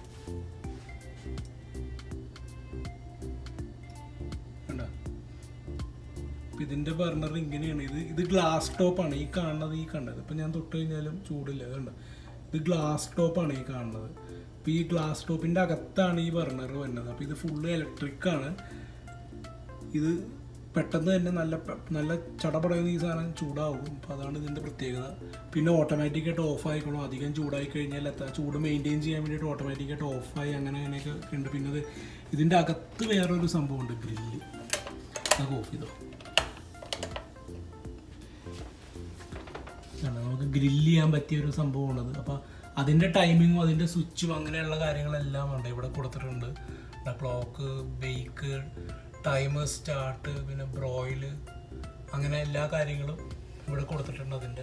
കണ്ടോ ഇപ്പൊ ഇതിന്റെ ബർണർ ഇങ്ങനെയാണ് ഇത് ഇത് ഗ്ലാസ് ടോപ്പാണ് ഈ കാണുന്നത് ഈ കണ്ടത് ഇപ്പൊ ഞാൻ തൊട്ട് കഴിഞ്ഞാലും ചൂടില്ല അതുകൊണ്ട് ഇത് ഗ്ലാസ് ടോപ്പാണ് ഈ കാണുന്നത് ഇപ്പൊ ഈ ഗ്ലാസ് ടോപ്പിന്റെ അകത്താണ് ഈ ബർണർ വരുന്നത് അപ്പൊ ഇത് ഫുള്ള് ഇലക്ട്രിക് ആണ് ഇത് പെട്ടെന്ന് തന്നെ നല്ല പെ- നല്ല ചടപടയുന്ന ഈ സാധനം ചൂടാവും അപ്പോൾ അതാണ് ഇതിൻ്റെ പ്രത്യേകത പിന്നെ ഓട്ടോമാറ്റിക്കായിട്ട് ഓഫ് ആയിക്കോളും അധികം ചൂടായി കഴിഞ്ഞാൽ എത്താ ചൂട് മെയിൻറ്റെയിൻ ചെയ്യാൻ വേണ്ടിയിട്ട് ഓട്ടോമാറ്റിക്കായിട്ട് ഓഫായി അങ്ങനെ അങ്ങനെയൊക്കെ ഉണ്ട് പിന്നെ ഇത് ഇതിൻ്റെ അകത്ത് വേറൊരു സംഭവമുണ്ട് ഗ്രില്ല് അത് ഓഫ് ചെയ്തോ ആണ് നമുക്ക് ഗ്രില്ല് ചെയ്യാൻ പറ്റിയ ഒരു സംഭവമാണത് അപ്പോൾ അതിൻ്റെ ടൈമിങ്ങും അതിൻ്റെ സ്വിച്ചും അങ്ങനെയുള്ള കാര്യങ്ങളെല്ലാം ഉണ്ട് ഇവിടെ കൊടുത്തിട്ടുണ്ട് ക്ലോക്ക് ബേക്ക് ടൈമർ സ്റ്റാർട്ട് പിന്നെ ബ്രോയില് അങ്ങനെ എല്ലാ കാര്യങ്ങളും ഇവിടെ കൊടുത്തിട്ടുണ്ട് അതിൻ്റെ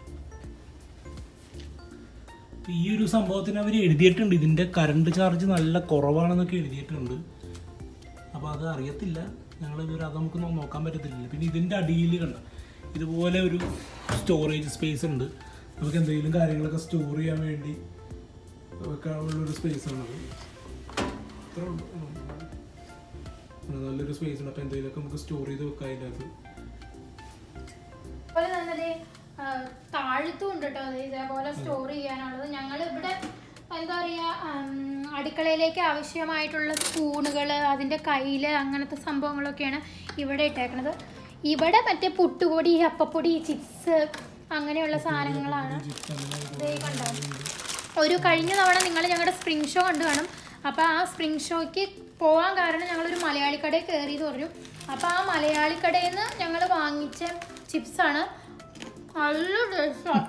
ഇപ്പൊ ഈ ഒരു സംഭവത്തിന് അവർ എഴുതിയിട്ടുണ്ട് ഇതിൻ്റെ കറണ്ട് ചാർജ് നല്ല കുറവാണെന്നൊക്കെ എഴുതിയിട്ടുണ്ട് അപ്പോൾ അത് അറിയത്തില്ല ഞങ്ങൾ ഇതുവരെ അത് നമുക്ക് നോ- നോക്കാൻ പറ്റത്തില്ല പിന്നെ ഇതിൻ്റെ അടിയിൽ കണ്ട ഇതുപോലെ ഒരു സ്റ്റോറേജ് സ്പേസ് ഉണ്ട് നമുക്ക് എന്തെങ്കിലും കാര്യങ്ങളൊക്കെ സ്റ്റോർ ചെയ്യാൻ വേണ്ടി വെക്കാനുള്ളൊരു സ്പേസ് ആണത് ഇത്രേ ഉള്ളൂ. ഉം. ഉം, നല്ലൊരു സ്പേസ് ഉണ്ട് അപ്പോൾ എന്തെങ്കിലുമൊക്കെ നമുക്ക് സ്റ്റോർ ചെയ്ത് വെക്കാം അതിൻ്റെ അകത്ത് അതുപോലെ തന്നെ ദേ, ആ, താഴത്തും ഉണ്ട് കേട്ടോ ദേ ഇതേപോലെ സ്റ്റോർ ചെയ്യാനുള്ളത് ഞങ്ങൾ ഇവിടെ എന്താ പറയുക അടുക്കളയിലേക്ക് ആവശ്യമായിട്ടുള്ള സ്പൂണുകൾ അതിൻ്റെ കയ്യിൽ അങ്ങനത്തെ സംഭവങ്ങളൊക്കെയാണ് ഇവിടെ ഇട്ടേക്കണത് ഇവിടെ മറ്റേ പുട്ടുപൊടി അപ്പപ്പൊടി ചിപ്സ് അങ്ങനെയുള്ള സാധനങ്ങളാണ് ചിപ്സ് അങ്ങനെ ദേ കണ്ടോ ഒരു കഴിഞ്ഞ തവണ നിങ്ങൾ ഞങ്ങളുടെ സ്പ്രിംഗ് ഷോ കണ്ടു കാണും അപ്പോൾ ആ സ്പ്രിംഗ് ഷോയ്ക്ക് പോകാൻ കാരണം ഞങ്ങളൊരു മലയാളി കടയിൽ കയറി എന്ന് പറഞ്ഞു അപ്പോൾ ആ മലയാളി കടയിൽ നിന്ന് ഞങ്ങൾ വാങ്ങിച്ച ചിപ്സാണ് നല്ല ടേസ്റ്റാണ്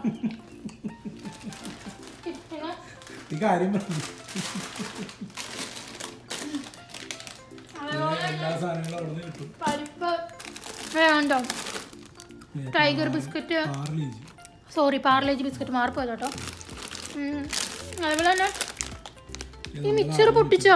ചിപ്സിന് ഈ കാര്യം പറഞ്ഞു അതേപോലെ എല്ലാ സാധനങ്ങളും അവിടെ നിന്ന് കിട്ടും പരിപ്പ് വേണ്ടോ Tiger biscuit Parle G sorry Parle G biscuit മാറിപ്പോയത് കേട്ടോ ഉം. അതുപോലെ തന്നെ ഈ മിക്സർ പൊട്ടിച്ചോ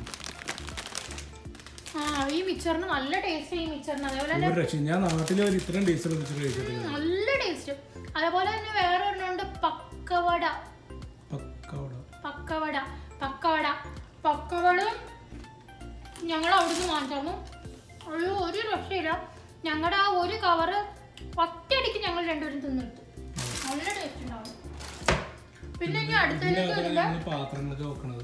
ആ ഈ മിക്സറിന് നല്ല ടേസ്റ്റ് ഈ മിക്സറിന് അതേപോലെ തന്നെ ഒരു രക്ഷ ഞാൻ നാട്ടിൽ ഒരു ഇത്രയും ടേസ്റ്റ് വെച്ചിട്ട് കഴിച്ചിട്ടില്ല നല്ല ടേസ്റ്റ് അതേപോലെ തന്നെ വേറെ ഒരെണ്ണമുണ്ട് പക്കവട പക്കവട പക്കവട പക്കവട പക്കവട ഞങ്ങൾ അവിടുന്ന് വാങ്ങിച്ചു ഒരു ഒരു രക്ഷയില്ല ഞങ്ങളുടെ ആ ഒരു കവറ് ഒറ്റയടിക്ക് ഞങ്ങൾ രണ്ടുപേരും തിന്നിട്ടു നല്ല ടേസ്റ്റ് ഉണ്ടാവും പിന്നെ ഇനി അടുത്തതിലേക്ക് ഇതിനകത്താണ് വരുമ്പോ ഞങ്ങൾ പാത്രങ്ങളൊക്കെ വെക്കണത്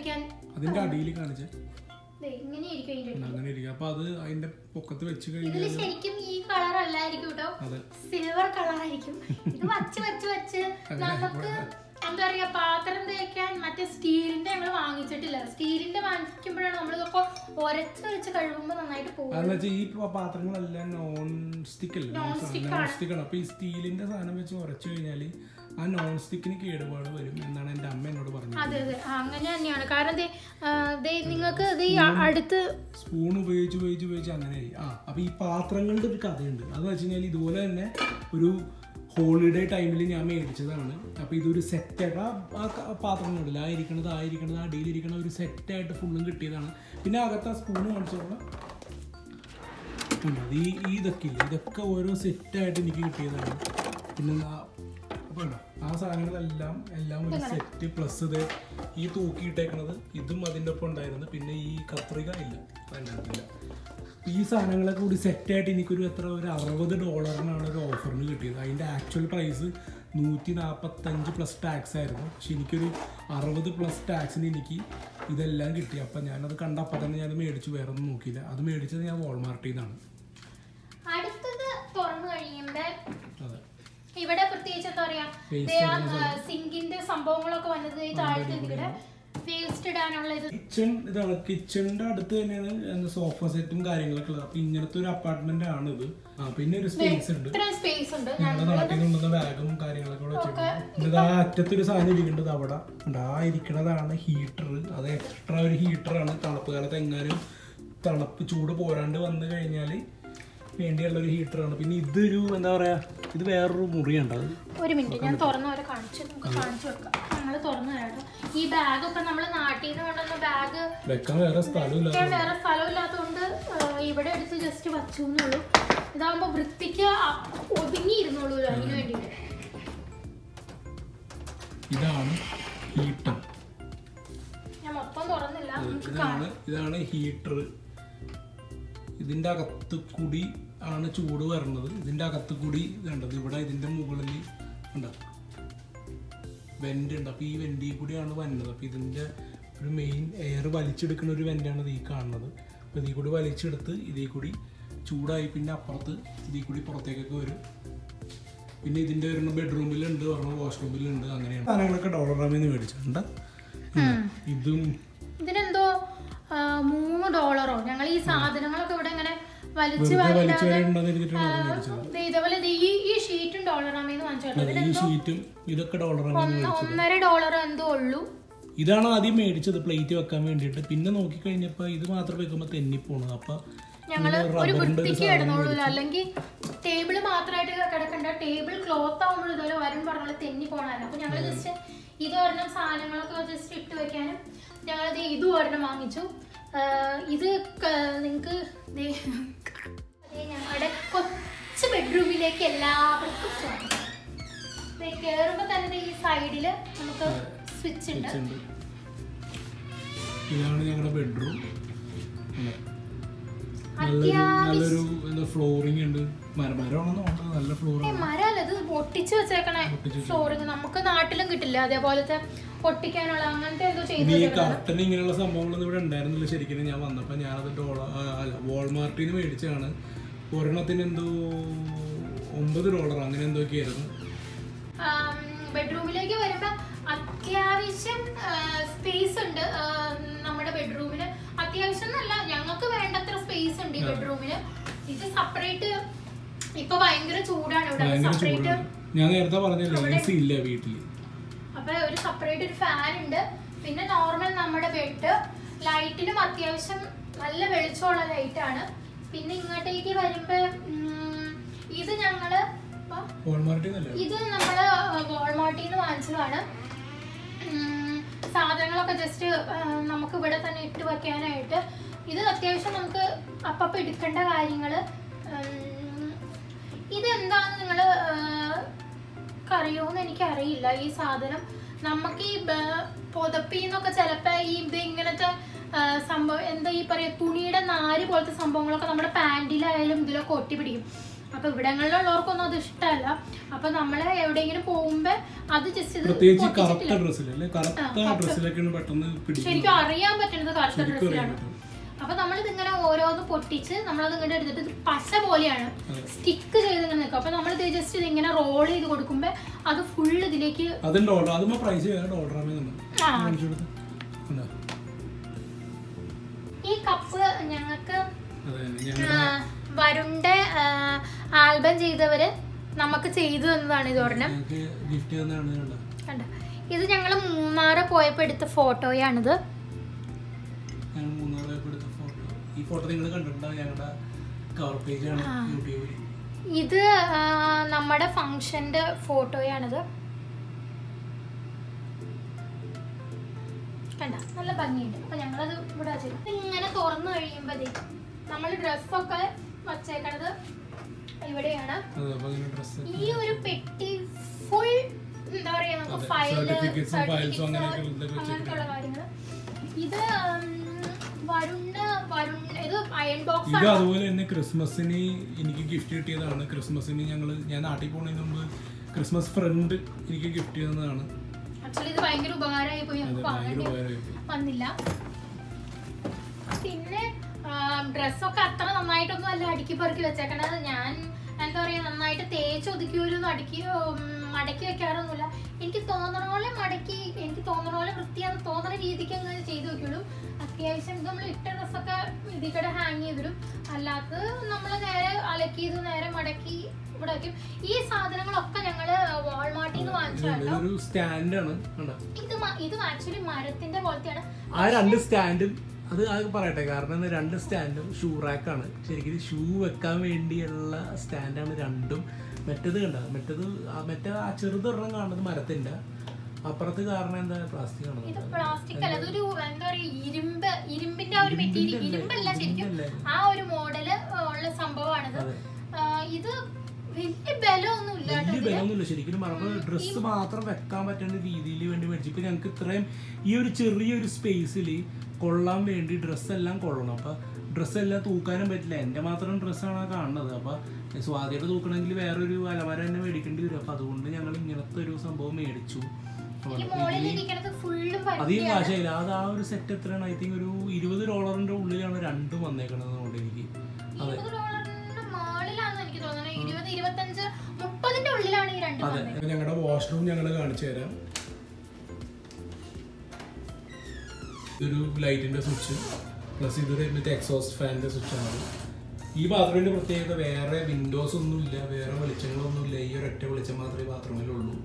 വെക്കാൻ അതിന്റെ അടിയിൽ കാണിച്ച് ദേ, ഇങ്ങനെ ഇരിക്കും അതിന്റെ അടി. അങ്ങനെ ഇരിക്കും അപ്പൊ അത് അതിന്റെ പൊക്കത്ത് വെച്ച് ഇതില് കഴിഞ്ഞാൽ ശരിക്കും ഈ കളർ അല്ലായിരിക്കും കേട്ടോ അതെ സിൽവർ കളർ ആയിരിക്കും ഇത് വച്ച് വച്ച് വച്ച് നമുക്ക് എന്താ പറയാ പാത്രം തേക്കാൻ മറ്റേ സ്റ്റീലിന്റെ ഞങ്ങൾ വാങ്ങിച്ചിട്ടില്ല സ്റ്റീലിന്റെ വാങ്ങിക്കുമ്പോഴാണ് നമ്മൾ ഇതൊക്കെ ഒരച്ച് ഒരച്ച് കഴുകുമ്പോൾ നന്നായിട്ട് പോകും അതെന്ന് വെച്ചാൽ ഈ പ- പാത്രങ്ങളെല്ലാം നോൺ സ്റ്റിക്ക് അല്ലേ നോൺ സ്റ്റിക്ക് ആണ് അപ്പൊ ഈ സ്റ്റീലിന്റെ സാധനം വെച്ച് ഉറച്ചു കഴിഞ്ഞാല് ആ നോൺ സ്റ്റിക്കിന് കേടുപാട് വരും എന്നാണ് എന്റെ അമ്മ എന്നോട് പറഞ്ഞത് അതെ അതെ ആ, അങ്ങനെ തന്നെയാണ് കാരണം ദേ, ആ, ദേ നിങ്ങൾക്ക് ദേ ഈ അ- അടുത്ത് സ്പൂൺ ഉപയോഗിച്ച് ഉപയോഗിച്ച് ഉപയോഗിച്ച് അങ്ങനെയായി ആ അപ്പൊ ഈ പാത്രങ്ങളുടെ ഒരു കഥയുണ്ട് അതെന്ന് വെച്ച് കഴിഞ്ഞാൽ ഇതുപോലെ തന്നെ ഒരു ഹോളിഡേ ടൈമിൽ ഞാൻ മേടിച്ചതാണ് അപ്പൊ ഇതൊരു സെറ്റായിട്ട് ആ ആ ക- പാത്രങ്ങളില്ല ആ ഇരിക്കണത് ആ ഇരിക്കണത് ആ അടിയിലിരിക്കണ ഒരു സെറ്റായിട്ട് ഫുള്ളും കിട്ടിയതാണ് പിന്നെ അകത്ത് ആ സ്പൂൺ കാണിച്ചോളാം ഉണ്ട്. അത് ഈ ഈ ഇതൊക്കെ ഇല്ല ഇതൊക്കെ ഓരോ സെറ്റായിട്ട് എനിക്ക് കിട്ടിയതാണ് പിന്നെ ആ- അപ്പൊ ഉണ്ടോ? ആ സാധനങ്ങളെല്ലാം എല്ലാം ഒരു സെറ്റ് പ്ലസ് ഇത് ഈ തൂക്കിയിട്ടേക്കണത് ഇതും അതിൻ്റെ ഒപ്പം ഉണ്ടായിരുന്നു പിന്നെ ഈ കത്രിക ഇല്ല അതിനകത്തില്ല ഈ സാധനങ്ങളെ കൂടി സെറ്റായിട്ട് എനിക്കൊരു എത്ര ഒരു അറുപത് ഡോളറിനാണ് ഒരു ഓഫറിന് കിട്ടിയത് അതിൻ്റെ ആക്ച്വൽ പ്രൈസ് നൂറ്റി നാൽപ്പത്തഞ്ച് പ്ലസ് ടാക്സ് ആയിരുന്നു പക്ഷെ എനിക്കൊരു അറുപത് പ്ലസ് ടാക്സിന് എനിക്ക് ഇതെല്ലാം കിട്ടി അപ്പം ഞാനത് കണ്ട അപ്പം തന്നെ ഞാനത് മേടിച്ചു വേറെ ഒന്നും നോക്കിയില്ല അത് മേടിച്ചത് ഞാൻ വോൾമാർട്ടിൽ നിന്നാണ് അടുത്തത് തുറന്നു കഴിയുമ്പോ അതെ ഇവിടെ പ്രത്യേകിച്ച് എന്താ പറയാ Waste ദേ ആ, ഇടുന്ന ആ, സിങ്കിന്റെ സംഭവങ്ങളൊക്കെ വന്നത് ഈ താഴത്തെ ഇവിടെ വേസ്റ്റ് ഇടാനുള്ള ഇത് കിച്ചൺ ഇതാണ് കിച്ചണിന്റെ അടുത്ത് തന്നെയാണ് സോഫ സെറ്റും കാര്യങ്ങളൊക്കെ ഉള്ളത് അപ്പൊ ഇങ്ങനത്തെ ഒരു അപ്പാർട്ട്മെന്റ് ആണ് ഇത് ആ പിന്നെ ഒരു സ്പേസ് ഉണ്ട് ഇത്ര സ്പേസ് ഉണ്ട് ഞങ്ങളുടെ നാട്ടിൽ നിന്നുന്ന ബാഗും കാര്യങ്ങളൊക്കെ ഇവിടെ വെച്ചിട്ടുണ്ട് പിന്നെ ആ അറ്റത്തൊരു സാധനം ഇരിക്കേണ്ടത് അവിടെ ഉണ്ട് ആ ഇരിക്കണതാണ് ഹീറ്റർ അത് എക്സ്ട്രാ ഒരു ഹീറ്ററാണ് തണുപ്പ് കാലത്ത് എങ്ങാനും തണുപ്പ് ചൂട് പോരാണ്ട് വന്നു കഴിഞ്ഞാൽ വേണ്ടിയുള്ള ഒരു ഹീറ്ററാണ് പിന്നെ ഇതൊരു എന്താ പറയാ ഇത് വേറൊരു മുറിയുണ്ട് അത് ഒരു മിനിറ്റ് ഞാൻ തുറന്നവരെ കാണിച്ചു നമുക്ക് കാണിച്ചു വെക്കാം ഞങ്ങൾ തുറന്നു തരാട്ടോ ഈ ബാഗ് ഒക്കെ നമ്മൾ നാട്ടിൽ നിന്ന് കൊണ്ടുവന്ന ബാഗ് വെക്കാൻ വേറെ സ്ഥലമില്ല വെക്കാൻ വേറെ സ്ഥലമില്ലാത്തതുകൊണ്ട് ഇവിടെ എടുത്ത് ജസ്റ്റ് വച്ചു എന്നുള്ളൂ ഇതാകുമ്പോ വൃത്തിക്ക് അ- ഒതുങ്ങിയിരുന്നുള്ളൂ അതിന് വേണ്ടിയിട്ട് ഇതാണ് ഹീറ്റർ ഞാൻ മൊത്തം തുറന്നില്ല നമുക്ക് ഇതാണ് ഇതാണ് ഹീറ്റർ ഇതിൻ്റെ അകത്ത് കൂടി ആണ് ചൂട് വരുന്നത് ഇതിൻ്റെ അകത്ത് കൂടി ഇതുണ്ടത് ഇവിടെ ഇതിൻ്റെ മുകളിൽ ഉണ്ട് വെൻ്റ് ഉണ്ട് അപ്പോൾ ഈ വെൻറ്റിൽ കൂടിയാണ് വരുന്നത് അപ്പോൾ ഇതിൻ്റെ ഒരു മെയിൻ എയർ വലിച്ചെടുക്കുന്ന ഒരു വെൻ്റാണ് ഇത് ഈ കാണുന്നത് അപ്പോൾ ഇതിൽ കൂടി വലിച്ചെടുത്ത് ഇതിൽ കൂടി ചൂടായി പിന്നെ അപ്പുറത്ത് ഇതിൽ കൂടി പുറത്തേക്കൊക്കെ വരും പിന്നെ ഇതിൻ്റെ ഒരു ബെഡ്റൂമിലുണ്ട് ഒരെണ്ണം വാഷ്റൂമിലുണ്ട് അങ്ങനെയാണ് സാധനങ്ങളൊക്കെ ഡോളർ നിന്ന് മേടിച്ചിട്ടുണ്ട് ഇതും ഇതിനെന്തോ ആ, മൂന്ന് ഡോളറോ ഞങ്ങൾ ഈ സാധനങ്ങളൊക്കെ ഇവിടെ ഇങ്ങനെ വലിച്ചു വെറുതെ വാരി വലിച്ചു വരേണ്ടെന്ന് ഇരുന്നിട്ടാണ് അത് മേടിച്ചത് ദേ ഇതേപോലെ ദേ ഈ ഈ ഷീറ്റും ഡോളറാമേന്ന് വാങ്ങിച്ചു അതെ, ഈ ഷീറ്റും ഇതൊക്കെ ഡോളറാണ് ഒന്ന് ഒന്നര ഡോളർ എന്തോ ഉള്ളൂ ഇതാണ് ആദ്യം മേടിച്ചത് പ്ലേറ്റ് വെക്കാൻ വേണ്ടിയിട്ട് പിന്നെ നോക്കിക്കഴിഞ്ഞപ്പോൾ ഇത് മാത്രം വെക്കുമ്പോൾ തെന്നിപ്പോണത് അപ്പൊ ഞങ്ങള് ഒരു വൃത്തിക്ക് കിടന്നോളൂ അല്ലെങ്കിൽ ടേബിൾ മാത്രമായിട്ട് കിടക്കണ്ട ടേബിൾ ക്ലോത്ത് ആവുമ്പോൾ ഇതുപോലെ വരും പറഞ്ഞ തെന്നി പോണല്ലോ അപ്പൊ ഞങ്ങൾ ജസ്റ്റ് ഇത് ഒരെണ്ണം സാധനങ്ങളൊക്കെ ജസ്റ്റ് ഇട്ട് വെക്കാനും ഞങ്ങൾ ഇത് ഒരെണ്ണം വാങ്ങിച്ചു ആഹ് ഇത് നിങ്ങൾക്ക് ഞങ്ങളുടെ കൊച്ചു ബെഡ്റൂമിലേക്ക് എല്ലാവർക്കും സ്വാഗതം ദേ കേറുമ്പോ തന്നെ ദേ ഈ സൈഡില് നമുക്ക് സ്വിച്ച് ഉണ്ട് ഉണ്ട് ഇതാണ് ഞങ്ങളുടെ ബെഡ്റൂം നല്ലൊരു നല്ലൊരു എന്താ ഫ്ലോറിംഗ് ഉണ്ട് മരമരമാണെന്ന് തോന്നുന്നത് നല്ല ഏ, ഫ്ലോറാണ് മരമല്ല ഇത് ഒട്ടിച്ച് വെച്ചേക്കണേ ഫ്ലോറിങ് നമുക്ക് നാട്ടിലും കിട്ടില്ല അതേപോലത്തെ ഒട്ടിക്കാനുള്ള അങ്ങനത്തെ എന്തോ ചെയ്ത് ഇനി ഈ വെച്ചേക്കണേ. കർട്ടൻ ഇങ്ങനെയുള്ള സംഭവങ്ങളൊന്നും ഇവിടെ ഉണ്ടായിരുന്നില്ല ശരിക്കും ഞാൻ വന്നപ്പോൾ ഞാനത് ഡോളർ അല്ല വാൾമാർട്ടിൽ നിന്ന് മേടിച്ചതാണ് ഒരെണ്ണത്തിന് എന്തോ ഒമ്പത് ഡോളർ അങ്ങനെ എന്തൊക്കെയായിരുന്നു ആം, ബെഡ്റൂമിലേക്ക് വരുമ്പോ അത്യാവശ്യം സ്പേസ് ഉണ്ട് ആ, നമ്മുടെ ബെഡ്റൂമിന് അത്യാവശ്യം എന്നല്ല ഞങ്ങൾക്ക് വേണ്ടത്ര സ്പേസ് ഉണ്ട് ഈ ബെഡ്റൂമിന് ഇത് സെപ്പറേറ്റ് ഇപ്പൊ ഭയങ്കര ചൂടാണ് ഇവിടെ ഭയങ്കര സെപ്പറേറ്റ് ചൂടാണ് ഞാൻ നേരത്തെ പറഞ്ഞല്ലോ എ സി ഇല്ല വീട്ടിൽ അപ്പൊ ഒരു സെപ്പറേറ്റ് ഒരു ഫാൻ ഉണ്ട് പിന്നെ നോർമൽ നമ്മുടെ ബെഡ് ലൈറ്റിനും അത്യാവശ്യം നല്ല വെളിച്ചമുള്ള ലൈറ്റ് ആണ് പിന്നെ ഇങ്ങോട്ടേക്ക് വരുമ്പോ ഉം, ഇത് ഞങ്ങള് ഇപ്പൊ വാൾമാർട്ടിൽ നിന്നല്ല ഇത് നമ്മള് വാൾമാർട്ടിൽ നിന്ന് വാങ്ങിച്ചതാണ് ഉം, സാധനങ്ങളൊക്കെ ജസ്റ്റ് നമുക്ക് ഇവിടെ തന്നെ ഇട്ട് വെക്കാനായിട്ട് ഇത് അത്യാവശ്യം നമുക്ക് അപ്പപ്പം എടുക്കേണ്ട കാര്യങ്ങള് ഉം, ഇതെന്താന്ന് നിങ്ങള് അറിയോന്ന് എനിക്ക് അറിയില്ല ഈ സാധനം നമുക്ക് ഈ ബ- പുതപ്പിന്നൊക്കെ ചിലപ്പോ ഈ ഇത് ഇങ്ങനത്തെ ആ, സംഭവം എന്താ ഈ പറയാ തുണിയുടെ നാര് പോലത്തെ സംഭവങ്ങളൊക്കെ നമ്മുടെ പാൻറ്റിലായാലും ഇതിലൊക്കെ ഒട്ടി പിടിക്കും അപ്പൊ ഇവിടങ്ങളിലുള്ളവർക്കൊന്നും അത് ഇഷ്ടമല്ല അപ്പൊ നമ്മള് എവിടെയെങ്കിലും പോകുമ്പോ അത് ജസ്റ്റ് ഇത് പ്രത്യേകിച്ച് കറുത്ത പൊട്ടിച്ചിട്ടില്ല. ഡ്രസ്സിൽ അല്ലെ കറുത്ത കറുത്ത. ഡ്രസ്സിലൊക്കെയാണ് പെട്ടെന്ന് പിടിക്കുന്നത് ശരിക്കും അറിയാൻ പറ്റുന്നത് കറുത്ത ശരിക്കും അറിയാൻ ഡ്രസ്സിലാണ് പറ്റും അപ്പൊ നമ്മളിത് ഇങ്ങനെ ഓരോന്ന് പൊട്ടിച്ച് നമ്മളത് ഇങ്ങോട്ട് എടുത്തിട്ട് ഇത് പശ പോലെയാണ് അതെ. സ്റ്റിക്ക് ചെയ്ത് ഇങ്ങനെ നിൽക്കും അപ്പൊ നമ്മൾ ജസ്റ്റ് ഇത് ഇങ്ങനെ റോൾ ചെയ്ത് കൊടുക്കുമ്പോ അത് ഫുള്ള് ഇതിലേക്ക് അതുണ്ട് ഓർഡർ അതുമ്പോ പ്രൈസ് വേറെ ഓർഡർ ആവുന്നുണ്ട് ആ. കാണിച്ചു കൊടുത്ത് കണ്ടോ? ഈ കപ്പ് ഞങ്ങൾക്ക് അതെ ഞങ്ങളുടെ വരുണിന്റെ ആൽബം ചെയ്തവര് നമുക്ക് ചെയ്തു തന്നതാണ് ഇത് ഒരെണ്ണം ഞങ്ങൾക്ക് ഗിഫ്റ്റ് തന്നെയാണ് കണ്ടോ കണ്ട ഇത് ഞങ്ങൾ മൂന്നാറ് പോയപ്പോൾ എടുത്ത ഫോട്ടോയാണിത് ഞങ്ങൾ മൂന്നാളായപ്പോൾ എടുത്ത ഫോട്ടോ ഈ ഫോട്ടോ നിങ്ങൾ കണ്ടിട്ടുണ്ടാവും ഞങ്ങളുടെ കവർ പേജാണ് ആ. യൂട്യൂബിൽ ഇത് ആ, നമ്മുടെ ഫങ്ഷന്റെ ഫോട്ടോയാണിത് കണ്ട നല്ല ഭംഗിയുണ്ട് അപ്പൊ ഞങ്ങളത് ഇവിടെ വെച്ചു ഇങ്ങനെ തുറന്നു കഴിയുമ്പോഴേ നമ്മൾ ഡ്രസ്സൊക്കെ വച്ചേക്കണത് ഇവിടെയാണ് അതെ അപ്പോൾ അങ്ങനെ ഡ്രസ്സ് ഈ ഒരു പെട്ടി ഫുൾ എന്താ പറയാ നമുക്ക് അതെ, ഫയല് certificates ഉം files ഉം അങ്ങനെയൊക്കെ ഉള്ളതൊക്കെ അങ്ങനത്തെ കാര്യങ്ങൾ ഇത് ഉം, വരുണ് വരുൺ ഇത് അയൺ ബോക്സ് ഇത് ആണ് അതുപോലെ തന്നെ ക്രിസ്മസിന് എനിക്ക് ഗിഫ്റ്റ് കിട്ടിയതാണ് ക്രിസ്മസിന് ഞങ്ങൾ ഞാൻ നാട്ടിൽ പോകുന്നതിന് മുമ്പ് ക്രിസ്മസ് ഫ്രണ്ട് എനിക്ക് ഗിഫ്റ്റ് ചെയ്തതാണ് ആക്ച്വലി ഇത് ഭയങ്കര ഉപകാരമായി പോയി അതെ നമുക്ക് ഭയങ്കര വാങ്ങേണ്ടി ഉപകാരമായി വന്നില്ല പിന്നെ ഡ്രസ്സൊക്കെ അത്ര നന്നായിട്ടൊന്നും അല്ല അടുക്കി പെറുക്കി വെച്ചേക്കണത് ഞാൻ എന്താ പറയാ നന്നായിട്ട് തേച്ച് ഒതുക്കിയൊരു അടുക്കി ഉം, മടക്കി വെക്കാറൊന്നുമില്ല എനിക്ക് തോന്നണ പോലെ മടക്കി എനിക്ക് തോന്നണ പോലെ വൃത്തിയാന്ന് തോന്നണ രീതിക്ക് അങ്ങനെ ചെയ്തു വെക്കുള്ളൂ അത്യാവശ്യം നമ്മൾ ഇട്ട ഡ്രസ്സൊക്കെ ഇതിൽ കൂടെ ഹാങ് ചെയ്തിടും അല്ലാത്തത് നമ്മൾ നേരെ അലക്കിയത് നേരെ മടക്കി ഇവിടെ വെക്കും ഈ സാധനങ്ങളൊക്കെ ഞങ്ങള് വാൾമാർട്ടിൽ നിന്ന് വാങ്ങിച്ചതാട്ടോ ഒരു സ്റ്റാൻഡാണ് കണ്ടോ ഇത് മ- ഇത് ആക്ച്വലി മരത്തിന്റെ പോലത്തെയാണ് ആ രണ്ട് സ്റ്റാൻഡും അത് അത് പറയട്ടെ കാരണം എന്താ രണ്ട് സ്റ്റാൻഡും ഷൂ റാക്കാണ് ശരിക്കും ഷൂ വെക്കാൻ വേണ്ടിയുള്ള സ്റ്റാൻഡാണ് രണ്ടും മറ്റേത് കണ്ട മറ്റേത് ആ മറ്റേ ആ ചെറുതൊരെണ്ണം കാണുന്നത് മരത്തിന്റെ അപ്പുറത്ത് കാരണം എന്താ പ്ലാസ്റ്റിക് ആണ് ഇത് പ്ലാസ്റ്റിക് അല്ല അതൊരു എന്താ പറയാ ഇരുമ്പ് ഇരുമ്പിന്റെ ആ ഒരു മെറ്റീരിയൽ ഇരുമ്പല്ല ശരിക്കും ഇരുമ്പല്ലേ? ആ ഒരു മോഡല് ഉള്ള സംഭവമാണിത് അതെ. ആ, ഇത് വലിയ ബലമൊന്നും ഇല്ല കേട്ടോ വലിയ ഇതിന്. ബലമൊന്നുമില്ല ശരിക്കും പറഞ്ഞാൽ ഡ്രസ്സ് മാത്രം വെക്കാൻ പറ്റുന്ന രീതിയിൽ വേണ്ടി മേടിച്ചു ഇപ്പൊ ഞങ്ങൾക്ക് ഇത്രയും ഈ ഒരു ചെറിയൊരു സ്പേസിൽ കൊള്ളാൻ വേണ്ടി ഡ്രസ്സെല്ലാം കൊള്ളണം അപ്പൊ ഡ്രസ്സെല്ലാം തൂക്കാനും പറ്റില്ല എൻ്റെ മാത്രം ഡ്രസ്സാണ് കാണുന്നത് അപ്പൊ സ്വാതിയുടെ തൂക്കണമെങ്കിൽ വേറൊരു അലമാര തന്നെ മേടിക്കേണ്ടി വരും അപ്പൊ അതുകൊണ്ട് ഞങ്ങൾ ഇങ്ങനത്തെ ഒരു സംഭവം മേടിച്ചു ഈ മോളിൽ ഇരിക്കുന്നത് ഫുള്ളും അധികം കാശായില്ല അത് ആ ഒരു സെറ്റ് എത്രയാണ് ഐ തിങ്ക് ഒരു ഇരുപത് ഡോളറിന്റെ ഉള്ളിലാണ് രണ്ടും വന്നേക്കണത് അതുകൊണ്ട് എനിക്ക് അതെ ഇരുപത് ഡോളറിന്റെ മുകളിലാണെന്ന് എനിക്ക് തോന്നുന്നത് ഇരുപത് ഇരുപത്തഞ്ച് മുപ്പതിന്റെ ഉള്ളിലാണ് ഈ രണ്ടും അതെ വന്നത് ഞങ്ങളുടെ വാഷ്റൂം ഞങ്ങൾ കാണിച്ചു തരാം ഇതൊരു ലൈറ്റിന്റെ സ്വിച്ച് പ്ലസ് ഇതൊരു മറ്റേ എക്സോസ്റ്റ് ഫാനിന്റെ സ്വിച്ചാണ് ഈ ബാത്റൂമിന്റെ പ്രത്യേകത വേറെ വിൻഡോസ് ഒന്നും ഇല്ല വേറെ വെളിച്ചങ്ങളൊന്നും ഇല്ല ഈ ഒരൊറ്റ വെളിച്ചം മാത്രമേ ബാത്റൂമിലുള്ളൂ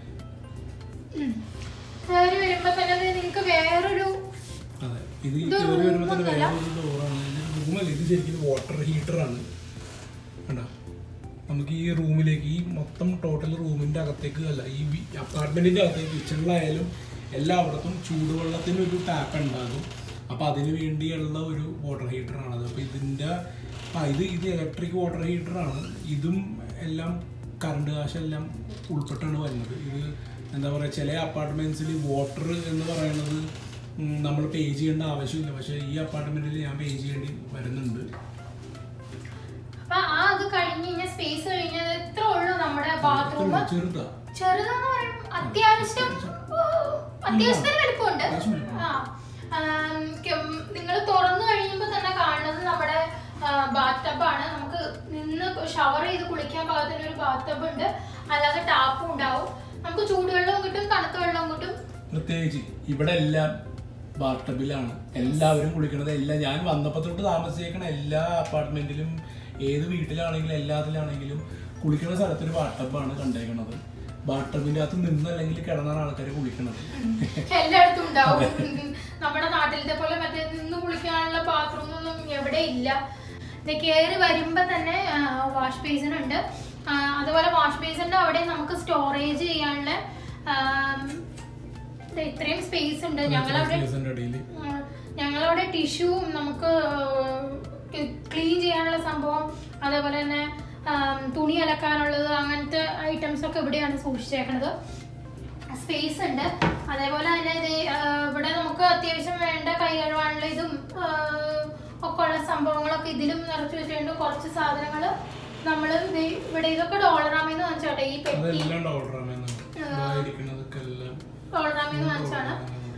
കയറി വരുമ്പോ തന്നെ നിങ്ങൾക്ക് വേറൊരു അതെ ഇത് ഈ ഇത് കയറി വരുമ്പോൾ തന്നെ room വേറെ ഒരു ഡോറാണ് ഇത് റൂമല്ല ഇത് ശരിക്കും വാട്ടർ ഹീറ്ററാണ് കണ്ടോ നമുക്ക് ഈ റൂമിലേക്ക് ഈ മൊത്തം ടോട്ടൽ റൂമിന്റെ അകത്തേക്ക് അല്ല ഈ അപ്പാർട്ട്മെന്റിന്റെ അകത്തേക്ക് കിച്ചണിലായാലും എല്ലായിടത്തും ചൂടുവെള്ളത്തിന് ഒരു ടാപ്പ് ഉണ്ടാകും അപ്പൊ അതിന് വേണ്ടിയുള്ള ഒരു വാട്ടർ ഹീറ്ററാണത് അപ്പൊ ഇതിന്റെ ആ ഇത് ഇത് ഇലക്ട്രിക് വാട്ടർ ഹീറ്ററാണ് ഇതും എല്ലാം കറണ്ട് കാശെല്ലാം ഉൾപ്പെട്ടാണ് വരുന്നത് ഇത് എന്താ പറയുക ചില അപ്പാർട്ട്മെന്റ്സിൽ വാട്ടർ എന്ന് പറയുന്നത് നമ്മൾ പേ ചെയ്യേണ്ട ആവശ്യമില്ല പക്ഷേ ഈ അപ്പാർട്ട്മെന്റിൽ ഞാൻ പേ ചെയ്യേണ്ടി വരുന്നുണ്ട് അപ്പൊ ആ അത് കഴിഞ്ഞ് കഴിഞ്ഞാൽ സ്പേസ് കഴിഞ്ഞാൽ എത്ര ഉള്ളൂ നമ്മുടെ ബാത്റൂം ചെറുതാ ചെറുതാന്ന് പറയുമ്പോൾ അത്യാവശ്യം അത്യാവശ്യത്തിന് വലിപ്പമുണ്ട് അത്യാവശ്യം വലിപ്പമുണ്ട്. ആ നിങ്ങൾ തുറന്നു കഴിയുമ്പോൾ തന്നെ കാണുന്നത് നമ്മുടെ ബാത്ത് ആണ് നമുക്ക് നിന്ന് ഷവർ ചെയ്ത് കുളിക്കാൻ പാകത്തിന് ഒരു ബാത്ത് ഉണ്ട് അല്ലാതെ ടാപ്പും ഉണ്ടാവും നമുക്ക് ചൂടുവെള്ളവും കിട്ടും തണുത്ത വെള്ളവും കിട്ടും പ്രത്യേകിച്ച് ഇവിടെ എല്ലാം ബാർട്ടബിലാണ് എല്ലാവരും കുളിക്കണത് എല്ലാം ഞാൻ വന്നപ്പോൾ തൊട്ട് താമസിച്ചേക്കണ എല്ലാ അപ്പാർട്ട്മെന്റിലും ഏത് വീട്ടിലാണെങ്കിലും എല്ലാത്തിലാണെങ്കിലും കുളിക്കുന്ന സ്ഥലത്തൊരു ബാട്ടബാണ് കണ്ടേക്കണത് ബാട്ടബിന്റെ അകത്ത് നിന്നല്ലെങ്കിൽ കിടന്നാണ് ആൾക്കാർ കുളിക്കണത് എല്ലായിടത്തും ഉണ്ടാവും നമ്മുടെ നാട്ടിലത്തെ പോലെ മറ്റേ നിന്ന് കുളിക്കാനുള്ള ബാത്റൂം ഒന്നും എവിടെ ഇല്ല ഇത് കയറി വരുമ്പോ തന്നെ വാഷ് ബേസിൻ ഉണ്ട് ആ, അതുപോലെ വാഷ് ബേസിന്റെ അവിടെ നമുക്ക് സ്റ്റോറേജ് ചെയ്യാനുള്ള ആം, ദേ ഇത്രയും സ്പേസ് ഉണ്ട് ഞങ്ങളവിടെ സ്പേസിന്റെ ഇടയിൽ ഉം, ഞങ്ങളവിടെ ടിഷ്യൂ നമുക്ക് ക്ലീൻ ചെയ്യാനുള്ള സംഭവം അതേപോലെ തന്നെ ആം, തുണി അലക്കാനുള്ളത് അങ്ങനത്തെ ഐറ്റംസ് ഒക്കെ ഇവിടെയാണ് സൂക്ഷിച്ചേക്കണത് സ്പേസ് ഉണ്ട് അതേപോലെ തന്നെ ഇത് ആ, ഇവിടെ നമുക്ക് അത്യാവശ്യം വേണ്ട കൈ കഴുകാനുള്ള ഇതും ആ, ഒക്കെ ഉള്ള സംഭവങ്ങളൊക്കെ ഇതിലും നിറച്ച് വെച്ചിട്ടുണ്ട് കുറച്ച് സാധനങ്ങൾ നമ്മള് ഇത് ഇവിടെ ഇതൊക്കെ ഡോളറാമെന്ന് വാങ്ങിച്ചോട്ടെ ഈ പെട്ടി അതെല്ലാം ഡോളറാണ് ഇരിക്കുന്നതൊക്കെ എല്ലാം ഡോളറാമെന്ന് വാങ്ങിച്ചാണ്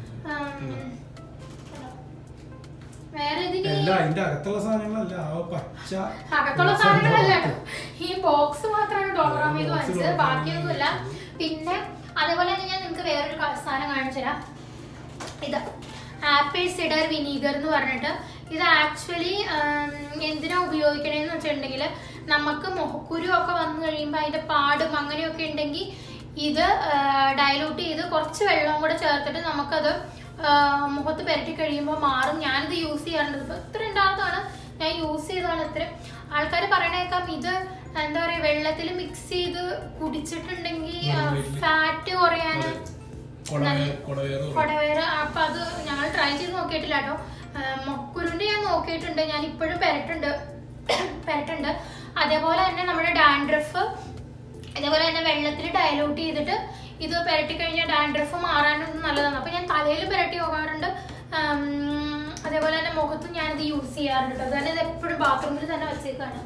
വേറെ ഇതിന് എല്ലാം അതിന്റെ അകത്തുള്ള സാധനങ്ങളല്ല ആ പച്ച അകത്തുള്ള സാധനങ്ങളല്ല കേട്ടോ. ഈ ബോക്സ് മാത്രമാണ് ഡോളറാമെന്ന് വാങ്ങിച്ചത് ബാക്കിയൊന്നുമില്ല പിന്നെ അതേപോലെ തന്നെ ഞാൻ നിങ്ങൾക്ക് വേറൊരു ക- സാധനം കാണിച്ചു തരാം ഇത് ആപ്പിൾ സിഡർ വിനീഗർ എന്ന് പറഞ്ഞിട്ട് ഇത് ആക്ച്വലി എന്തിനാ ഉപയോഗിക്കണേന്ന് വെച്ചിട്ടുണ്ടെങ്കിൽ നമുക്ക് മുഖക്കുരു ഒക്കെ വന്നു കഴിയുമ്പോൾ അതിന്റെ പാടും അങ്ങനെയൊക്കെ ഉണ്ടെങ്കിൽ ഇത് ഡയലൂട്ട് ചെയ്ത് കുറച്ച് വെള്ളവും കൂടെ ചേർത്തിട്ട് നമുക്കത് ആ, മുഖത്ത് പുരട്ടി കഴിയുമ്പോൾ മാറും ഞാനിത് യൂസ് ചെയ്യാറുണ്ട് ഇപ്പൊ ഇത്ര ഉണ്ടാകുന്നതാണ് ഞാൻ യൂസ് ചെയ്തതാണ് ഇത്ര ആൾക്കാർ പറയണേക്കാം ഇത് എന്താ പറയാ വെള്ളത്തിൽ മിക്സ് ചെയ്ത് കുടിച്ചിട്ടുണ്ടെങ്കിൽ ഫാറ്റ് കുറയാന് കൊടവേ- കൊടവേറ് പറയും. കൊടവേര അപ്പൊ അത് ഞങ്ങൾ ട്രൈ ചെയ്ത് നോക്കിയിട്ടില്ല കേട്ടോ മൊക്കുരുന്റെ ഞാൻ നോക്കിയിട്ടുണ്ട് ഞാൻ ഇപ്പോഴും പെരട്ടുണ്ട് പെരട്ടുണ്ട് അതേപോലെ തന്നെ നമ്മുടെ ഡാൻഡ്രഫ് അതേപോലെ തന്നെ വെള്ളത്തിൽ ഡയലൂട്ട് ചെയ്തിട്ട് ഇത് പെരട്ടി കഴിഞ്ഞാൽ ഡാൻഡ്രഫ് മാറാനും നല്ലതാണ് അപ്പൊ ഞാൻ തലയിൽ പെരട്ടി പോകാറുണ്ട് ഉം, അതേപോലെ തന്നെ മുഖത്തും ഞാനിത് യൂസ് ചെയ്യാറുണ്ട് കേട്ടോ അതുതന്നെ ഇത് എപ്പോഴും ബാത്റൂമിൽ തന്നെ വെച്ചേക്കാണ്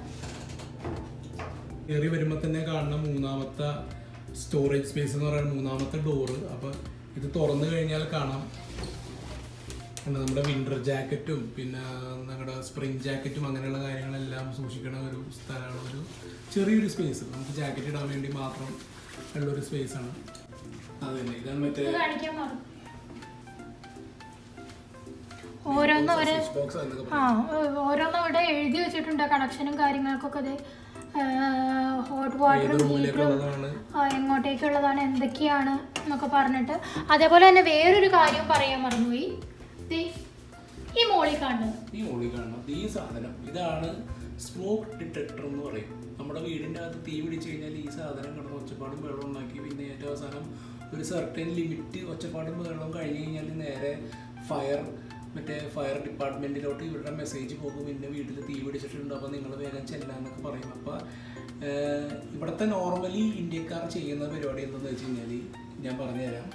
കയറി വരുമ്പോൾ തന്നെ കാണുന്ന മൂന്നാമത്തെ സ്റ്റോറേജ് സ്പേസ് എന്ന് പറയുന്ന മൂന്നാമത്തെ ഡോറ് അപ്പോൾ ഇത് തുറന്നു കഴിഞ്ഞാൽ കാണാം പിന്നെ നമ്മുടെ വിൻ്റർ ജാക്കറ്റും പിന്നെ നമ്മുടെ സ്പ്രിംഗ് ജാക്കറ്റും അങ്ങനെയുള്ള കാര്യങ്ങളെല്ലാം സൂക്ഷിക്കുന്ന ഒരു സ്ഥലമാണ് ഒരു ചെറിയൊരു സ്പേസ് നമുക്ക് ജാക്കറ്റ് ഇടാൻ വേണ്ടി മാത്രം ഉള്ളൊരു സ്പേസാണ് അത് തന്നെ ഇതാണ് മറ്റേ ഇത് കാണിക്കാൻ മാറും ഓരോന്ന് അവര് സ്വിച്ച് ബോക്സ് എന്നൊക്കെ ആ ഓരോന്നും അവിടെ എഴുതി വെച്ചിട്ടുണ്ട് കണക്ഷനും കാര്യങ്ങൾക്കൊക്കെ അത് ഹോട്ട് ഏത് വാട്ടറും റൂമിലേക്കുള്ളതാണ് എങ്ങോട്ടേക്കുള്ളതാണ് എന്തൊക്കെയാണ് എന്നൊക്കെ പറഞ്ഞിട്ട് അതേപോലെ തന്നെ വേറൊരു കാര്യം പറയാൻ മറന്നുപോയി ദേ, ഈ മോളിൽ കാണുന്നത് ഈ മുകളിൽ കാണണം ഈ സാധനം ഇതാണ് സ്മോക്ക് ഡിറ്റക്ടർ എന്ന് പറയും നമ്മുടെ വീടിൻ്റെ അകത്ത് തീ പിടിച്ചു കഴിഞ്ഞാൽ ഈ സാധനം കിടന്ന് ഒച്ചപ്പാടും വെള്ളം ഉണ്ടാക്കി പിന്നെ ഏറ്റവും അവസാനം ഒരു സർട്ടൻ ലിമിറ്റ് ഒച്ചപ്പാടും വെള്ളവും കഴിഞ്ഞ് കഴിഞ്ഞാൽ നേരെ ഫയർ മറ്റേ ഫയർ ഡിപ്പാർട്ട്മെൻറ്റിലോട്ട് ഇവരുടെ മെസ്സേജ് പോകും പിന്നെ വീട്ടിൽ തീ പിടിച്ചിട്ടുണ്ട് അപ്പോൾ നിങ്ങൾ വേഗം ചെല്ലാന്നൊക്കെ പറയും അപ്പോൾ ഇവിടുത്തെ നോർമലി ഇന്ത്യക്കാർ ചെയ്യുന്ന പരിപാടി എന്താണെന്ന് വെച്ച് കഴിഞ്ഞാൽ ഞാൻ പറഞ്ഞുതരാം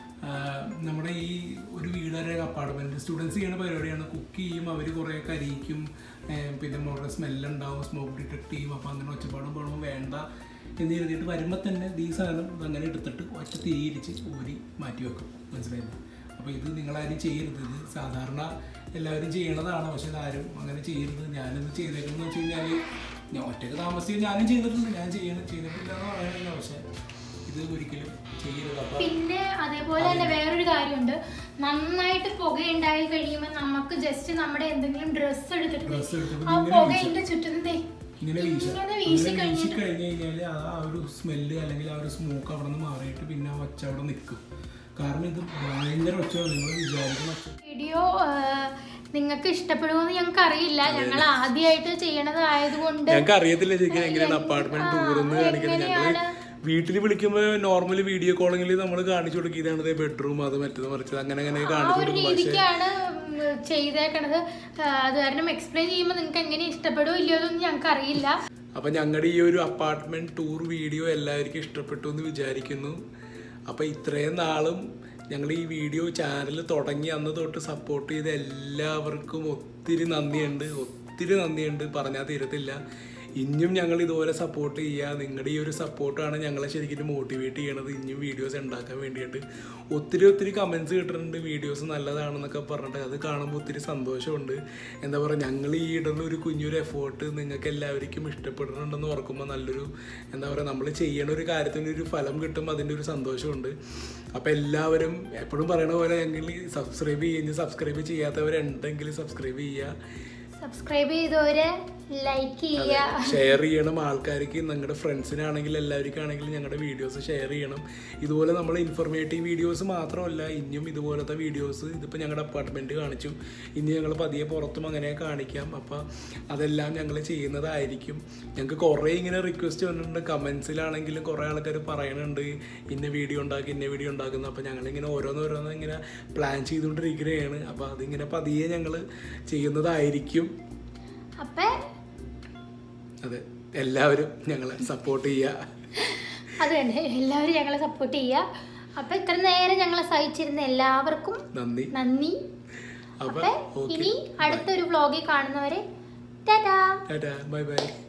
ആഹ് നമ്മുടെ ഈ ഒരു വീടൊരു അപ്പാർട്ട്മെന്റ് സ്റ്റുഡൻസ് ചെയ്യുന്ന പരിപാടിയാണ് കുക്ക് ചെയ്യും അവർ കുറേ കരിയിക്കും ഏഹ് പിന്നെ നമ്മുടെ സ്മെല്ലുണ്ടാവും സ്മോക്ക് ഡിറ്റക്ട് ചെയ്യും അപ്പോൾ അങ്ങനെ ഒച്ചപ്പാടും ബഹളവും വേണ്ട എന്ന് എഴുതിയിട്ട് വരുമ്പോൾ തന്നെ ഈ സാധനം അങ്ങനെ എടുത്തിട്ട് ഒറ്റ തിരിയിലിച്ച് ഊരി മാറ്റി വെക്കും മനസ്സിലായില്ലേ അപ്പോൾ ഇത് നിങ്ങളാരും ചെയ്യരുത് ഇത് സാധാരണ എല്ലാവരും ചെയ്യണതാണ് പക്ഷെ ഇതാരും അങ്ങനെ ചെയ്യരുത് ഞാനിത് ചെയ്തേക്കെന്ന് വെച്ച് കഴിഞ്ഞാൽ ഞാൻ ഒറ്റയ്ക്ക് താമസിച്ച് ഞാനും ചെയ്തിട്ടുണ്ട് ഞാൻ ചെയ്യണം ചെയ്തിട്ടില്ല എന്ന് പറയുന്നില്ല പക്ഷേ ഇത് ഒരിക്കലും ചെയ്യരുത് അപ്പം പിന്നെ അതേപോലെ തന്നെ വേറൊരു കാര്യമുണ്ട് നന്നായിട്ട് പുകയുണ്ടായി കഴിയുമ്പോൾ നമുക്ക് ജസ്റ്റ് നമ്മുടെ എന്തെങ്കിലും ഡ്രസ്സ് എടുത്തിട്ട് ഡ്രസ്സ് എടുത്തിട്ട് ആ ഇങ്ങനെ പുകയിന്റെ ചുറ്റും ദേ ഇങ്ങനെ വീശ ഇങ്ങനെ ഇങ്ങനെ വീശി വീശി കഴിഞ്ഞിട്ട് കഴിഞ്ഞ് കഴിഞ്ഞാൽ ആ ഒരു സ്മെല്ല് അല്ലെങ്കിൽ ആ ഒരു സ്മോക്ക് അവിടെ നിന്ന് മാറിയിട്ട് പിന്നെ ആ ഒച്ച അവിടെ നിൽക്കും കാരണം ഇത് ഭയങ്കര ഒച്ചയാണ് നിങ്ങൾ വിചാരിക്കുന്ന ഒച്ച വീഡിയോ നിങ്ങൾക്ക് ഇഷ്ടപ്പെടുമെന്ന് ഞങ്ങൾക്ക് അറിയില്ല ഞങ്ങൾ ആദ്യമായിട്ട് ചെയ്യണത് ആയതുകൊണ്ട് ഞങ്ങൾക്ക് അറിയത്തില്ല ശരിക്കും എങ്ങനെയാണ് അപ്പാർട്ട്മെന്റ് ആ, ടൂർന്ന് കാണിക്കുന്നത് ഞങ്ങള് എങ്ങനെയാണ്? വീട്ടിൽ വിളിക്കുമ്പോൾ നോർമലി വീഡിയോ കോളിങ്ങിൽ നമ്മൾ കാണിച്ചു കൊടുക്കും ഇതാണ് ബെഡ്റൂം അത് മറ്റത് മറിച്ചത് അങ്ങനെ അങ്ങനെ ആ കാണിച്ചു ഒരു കൊടുക്കും പക്ഷേ രീതിക്കാണ് ഉം, ചെയ്തേക്കണത് ആ, അത് കാരണം എക്സ്പ്ലെയിൻ ചെയ്യുമ്പോൾ നിങ്ങൾക്ക് എങ്ങനെ ഇഷ്ടപ്പെടുമോ ഇല്ലയോ എന്നൊന്നും ഞങ്ങൾക്ക് അറിയില്ല അപ്പൊ ഞങ്ങളുടെ ഈ ഒരു അപ്പാർട്ട്മെന്റ് ടൂർ വീഡിയോ എല്ലാവർക്കും ഇഷ്ടപ്പെട്ടു എന്ന് വിചാരിക്കുന്നു അപ്പൊ ഇത്രയും നാളും ഞങ്ങൾ ഈ വീഡിയോ ചാനൽ തുടങ്ങി അന്ന് തൊട്ട് സപ്പോർട്ട് ചെയ്ത എല്ലാവർക്കും ഒത്തിരി നന്ദിയുണ്ട് ഒത്തിരി നന്ദിയുണ്ട് പറഞ്ഞാൽ തീരത്തില്ല ഇനിയും ഞങ്ങൾ ഇതുപോലെ സപ്പോർട്ട് ചെയ്യുക നിങ്ങളുടെ ഈ ഒരു സപ്പോർട്ടാണ് ഞങ്ങളെ ശരിക്കും മോട്ടിവേറ്റ് ചെയ്യണത് ഇനിയും വീഡിയോസ് ഉണ്ടാക്കാൻ വേണ്ടിയിട്ട് ഒത്തിരി ഒത്തിരി കമൻസ് കിട്ടുന്നുണ്ട് വീഡിയോസ് നല്ലതാണെന്നൊക്കെ പറഞ്ഞിട്ട് അത് കാണുമ്പോൾ ഒത്തിരി സന്തോഷമുണ്ട് എന്താ പറയുക ഞങ്ങൾ ഈ ഇടുന്ന ഒരു കുഞ്ഞൊരു എഫേർട്ട് നിങ്ങൾക്ക് എല്ലാവർക്കും ഇഷ്ടപ്പെടുന്നുണ്ടെന്ന് ഓർക്കുമ്പോൾ നല്ലൊരു എന്താ പറയുക നമ്മൾ ചെയ്യണ ഒരു കാര്യത്തിന് ഒരു ഫലം കിട്ടുമ്പോൾ അതിൻ്റെ ഒരു സന്തോഷമുണ്ട് അപ്പോൾ എല്ലാവരും എപ്പോഴും പറയണ പോലെ ഞങ്ങൾ സബ്സ്ക്രൈബ് ചെയ്യുന്ന സബ്സ്ക്രൈബ് ചെയ്യാത്തവരുണ്ടെങ്കിൽ സബ്സ്ക്രൈബ് ചെയ്യുക സബ്സ്ക്രൈബ് ചെയ്തവര് ലൈക്ക് ചെയ്യുക ഷെയർ ചെയ്യണം ആൾക്കാർക്ക് നിങ്ങളുടെ ഫ്രണ്ട്സിനാണെങ്കിൽ എല്ലാവർക്കും ആണെങ്കിലും ഞങ്ങളുടെ വീഡിയോസ് ഷെയർ ചെയ്യണം ഇതുപോലെ നമ്മൾ ഇൻഫർമേറ്റീവ് വീഡിയോസ് മാത്രമല്ല ഇനിയും ഇതുപോലത്തെ വീഡിയോസ് ഇതിപ്പോൾ ഞങ്ങളുടെ അപ്പാർട്ട്മെൻറ്റ് കാണിച്ചു ഇനി ഞങ്ങൾ പതിയെ പുറത്തും അങ്ങനെ കാണിക്കാം അപ്പോൾ അതെല്ലാം ഞങ്ങൾ ചെയ്യുന്നതായിരിക്കും ഞങ്ങൾക്ക് കുറേ ഇങ്ങനെ റിക്വസ്റ്റ് വന്നിട്ടുണ്ട് കമൻസിലാണെങ്കിലും കുറേ ആൾക്കാർ പറയുന്നുണ്ട് ഇന്ന വീഡിയോ ഉണ്ടാക്കി ഇന്ന വീഡിയോ ഉണ്ടാക്കുന്നു അപ്പോൾ ഞങ്ങളിങ്ങനെ ഓരോന്നോരോന്ന് ഇങ്ങനെ പ്ലാൻ ചെയ്തുകൊണ്ടിരിക്കുകയാണ് അപ്പോൾ അതിങ്ങനെ പതിയെ ഞങ്ങൾ ചെയ്യുന്നതായിരിക്കും അപ്പൊ അതെ എല്ലാവരും ഞങ്ങളെ സപ്പോർട്ട് ചെയ്യുക അത് തന്നെ എല്ലാവരും ഞങ്ങളെ സപ്പോർട്ട് ചെയ്യുക അപ്പൊ ഇത്ര നേരം ഞങ്ങളെ സഹിച്ചിരുന്ന എല്ലാവർക്കും നന്ദി നന്ദി അപ്പൊ അപ്പൊ ഓക്കെ ഇനി അടുത്തൊരു വ്ലോഗിൽ കാണുന്നവരെ ടാറ്റാ ടാറ്റാ ബൈ ബൈ